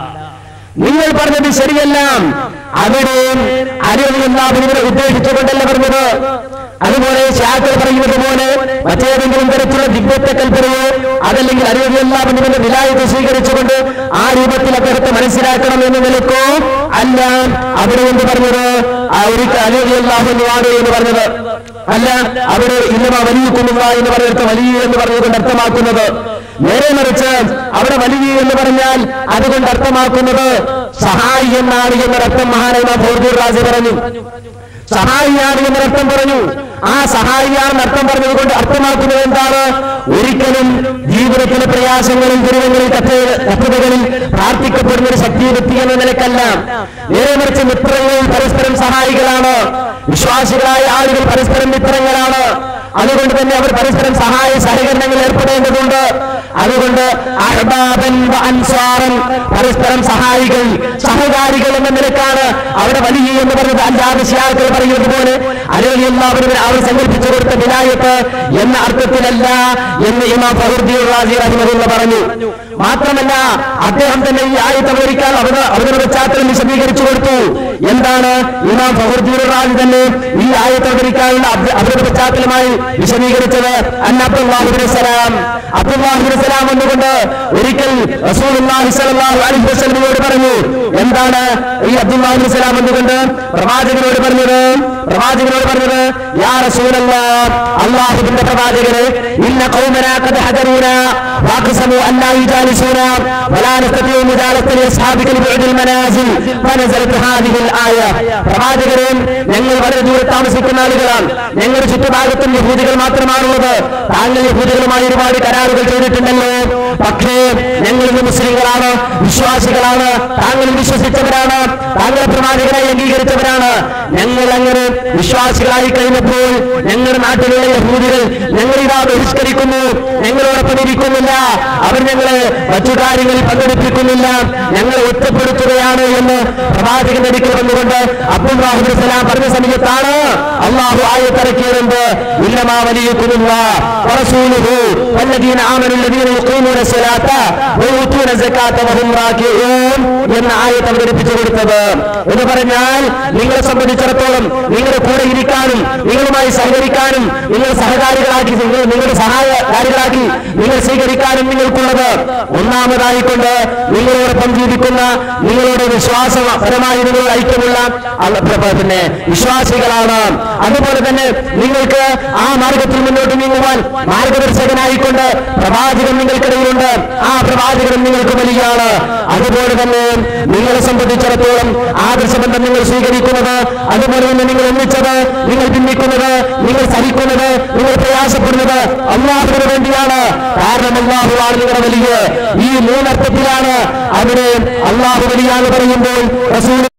നിങ്ങൾ പറഞ്ഞത് ശരിയല്ല അവിടെ അരിവില്ലാവിനെ ഉദ്ദേശിച്ചുകൊണ്ടല്ല പറഞ്ഞത് അതുപോലെ ശാക്കൾ പറയുന്നത് പോലെ മറ്റേതെങ്കിലും തരത്തിലുള്ള ദിവ്യത്തെ കൽപ്പനയോ അതല്ലെങ്കിൽ അറിവില്ലാവിനെ വിലായത്ത് സ്വീകരിച്ചുകൊണ്ട് ആ രൂപത്തിൽ അദ്ദേഹത്തെ മനസ്സിലാക്കണം എന്ന് നിലക്കോ അല്ല അവിടെ എന്ത് പറഞ്ഞത് ആ ഒരിക്കൽ അലിയല്ലാഹുവാണ് എന്ന് പറഞ്ഞത് അല്ല അവിടെ ഇന്നമ വലിയ കുന്നുക എന്ന് പറയുന്നത് വലിയ എന്ന് പറഞ്ഞുകൊണ്ട് അർത്ഥമാക്കുന്നത് നേരെ മറിച്ച് അവിടെ വലിയ എന്ന് പറഞ്ഞാൽ അതുകൊണ്ട് അർത്ഥമാക്കുന്നത് സഹായി എന്നാണ് എന്നൊരർത്ഥം മഹാനായ ഭോർദൂർ റാജി പറഞ്ഞു സഹായിയാണ് എന്നർത്ഥം പറഞ്ഞു ആ സഹായിയാണെന്ന് അർത്ഥം പറഞ്ഞത് കൊണ്ട് അർത്ഥമാക്കുന്നത് എന്താണ് ഒരിക്കലും ജീവിതത്തിലെ പ്രയാസങ്ങളിൽ ദുരിതങ്ങളിൽ കഥകളിൽ പ്രാർത്ഥിക്കപ്പെടുന്ന ഒരു ശക്തി വ്യക്തി എന്ന നിലക്കല്ല നേരെ മറിച്ച് മിത്രങ്ങളിൽ പരസ്പരം സഹായികളാണ് വിശ്വാസികളായ ആളുകൾ പരസ്പരം മിത്രങ്ങളാണ് അതുകൊണ്ട് തന്നെ അവർ പരസ്പരം സഹായ സഹകരണങ്ങൾ ഏർപ്പെടേണ്ടതുണ്ട് അതുകൊണ്ട് അഹ്ബാബൻ വ അൻസ്വാറൻ പരസ്പരം സഹായികൾ സഹകാരികൾ എന്ന നിലക്കാണ് അവിടെ വലിയ എന്ന് പറഞ്ഞത് അല്ലാതെ ശിയാക്കൾ പറയുന്നത് പോലെ അല്ലെങ്കിൽ എല്ലാവരും അവർ സങ്കല്പിച്ചു കൊടുത്ത വിലായത്ത് എന്ന അർത്ഥത്തിലല്ല എന്ന് ഇമാം ഫഹുദ്ദീൻ റാജി റഹിമഹുല്ല പറഞ്ഞു മാത്രമല്ല അദ്ദേഹം തന്നെ ഈ ആയത്ത് അവതരിക്കാൻ അവത അവതരണ പശ്ചാത്തലം വിശദീകരിച്ചു കൊടുത്തു എന്താണ് ഇമാം ഫഹുദ്ദീൻ റാജി തന്നെ ഈ ആയത്ത് അവതരിക്കാനുള്ള അവ- അവതരണ പശ്ചാത്തലമായി വിശദീകരിച്ചത് അന്ന അബ്ദുല്ലാഹിബിൻ സലാം അബ്ദുല്ലാഹിബിൻ സലാം എന്നുകൊണ്ട് ഒരിക്കൽ റസൂലുള്ളാഹി സ്വല്ലല്ലാഹു അലൈഹി വസല്ലമയോട് പറഞ്ഞു എന്താണ് ഈ അബ്ദുല്ലാഹിബിൻ സലാം എന്നുകൊണ്ട് പ്രവാചകനോട് പറഞ്ഞത് പ്രവാചകനോട് പറഞ്ഞത് യാ റസൂലല്ലാഹ് അല്ലാഹുവിന്റെ പ്രവാചകരെ ഇന്ന ഖൗമനാ ഖദ് ഹദറൂന വാഖസമു അല്ലാ യുജാലിസൂന വലാ നസ്തതിഉ മുജാലസത അസ്ഹാബിക ലിബുഅദിൽ മനാസിൽ ഫനസലത് ഹാദിഹിൽ ആയ പ്രവാചകരെ ഞങ്ങൾ വളരെ ദൂരെ താമസിക്കുന്ന ആളുകളാണ് ഞങ്ങളുടെ ചുറ്റുഭാഗത്തും യഹൂദികൾ മാത്രമാണുള്ളത് താങ്കൾ യഹൂദികളുമായി ഒരുപാട് കരാറുകൾ ചെയ്തിട്ടുണ്ടല്ലോ പക്ഷേ ഞങ്ങൾ ഇന്ന് മുസ്ലിങ്ങളാണ് വിശ്വാസികളാണ് താങ്കൾ വിശ്വസിച്ചവരാണ് താങ്കളെ പ്രവാചകരായി അംഗീകരിച്ചവരാണ് ഞങ്ങൾ അങ്ങനെ വിശ്വാസികളായി കഴിഞ്ഞപ്പോൾ ഞങ്ങളുടെ നാട്ടിലുള്ള യഹൂദികൾ ഞങ്ങളിതാ ബഹിഷ്കരിക്കുന്നു ഞങ്ങളോടൊപ്പം ഇരിക്കുന്നില്ല അവർ ഞങ്ങളെ മറ്റു കാര്യങ്ങളിൽ പങ്കെടുപ്പിക്കുന്നില്ല ഞങ്ങളെ ഒറ്റപ്പെടുത്തുകയാണ് എന്ന് പ്രവാചകന്റെ അടുക്കൽ വന്നുകൊണ്ട് അബ്ദുൽ വാഹിദ് സലാം പറഞ്ഞ സമയത്താണ് അള്ളാഹു ആയത്തിറക്കിയതെന്ത് ഇല്ലമാ വലിയക്കുമില്ല ورسوله والذين آمنوا الذين يقيمون الصلاة ويؤتون الزكاة وهم راكعون എന്ന ആയത്ത് അവതരിപ്പിച്ചു കൊടുത്തത് എന്ന് പറഞ്ഞാൽ നിങ്ങളെ സംബന്ധിച്ചിടത്തോളം നിങ്ങളുടെ കൂടെ ഇരിക്കാനും നിങ്ങളുമായി സഹകരിക്കാനും നിങ്ങൾ സഹകാരികളാക്കി നിങ്ങൾ നിങ്ങളുടെ സഹായകാരികളാക്കി നിങ്ങൾ സ്വീകരിക്കാനും നിങ്ങൾക്കുള്ളത് ഒന്നാമതായിക്കൊണ്ട് നിങ്ങളോടൊപ്പം ജീവിക്കുന്ന നിങ്ങളോട് വിശ്വാസപരമായി നിങ്ങളോട് ഐക്യമുള്ള അള്ള- പ്ര- പ്ര- പിന്നെ വിശ്വാസികളാണ് അതുപോലെ തന്നെ നിങ്ങൾക്ക് ആ മാർഗത്തിൽ മുന്നോട്ട് നീങ്ങുവാൻ മാർഗദർശകനായിക്കൊണ്ട് പ്രവാചകൻ നിങ്ങൾക്കിടയിലുണ്ട് ആ പ്രവാചകൻ നിങ്ങൾക്ക് വലിയാണ് അതുപോലെ തന്നെ നിങ്ങളെ സംബന്ധിച്ചിടത്തോളം ആദർശബന്ധം നിങ്ങൾ സ്വീകരിക്കുന്നത് അതുപോലെ തന്നെ നിങ്ങൾ ഒന്നിച്ചത് നിങ്ങൾ ഭിന്നിക്കുന്നത് നിങ്ങൾ സഹിക്കുന്നത് നിങ്ങൾ പ്രയാസപ്പെടുന്നത് അള്ളാഹുവിന് വേണ്ടിയാണ് കാരണം അള്ളാഹുവാണ് നിങ്ങളുടെ വലിയ ഈ മൂന്നർത്ഥത്തിലാണ് അതിന് അള്ളാഹു വലിയാന്ന് പറയുമ്പോൾ റസൂൽ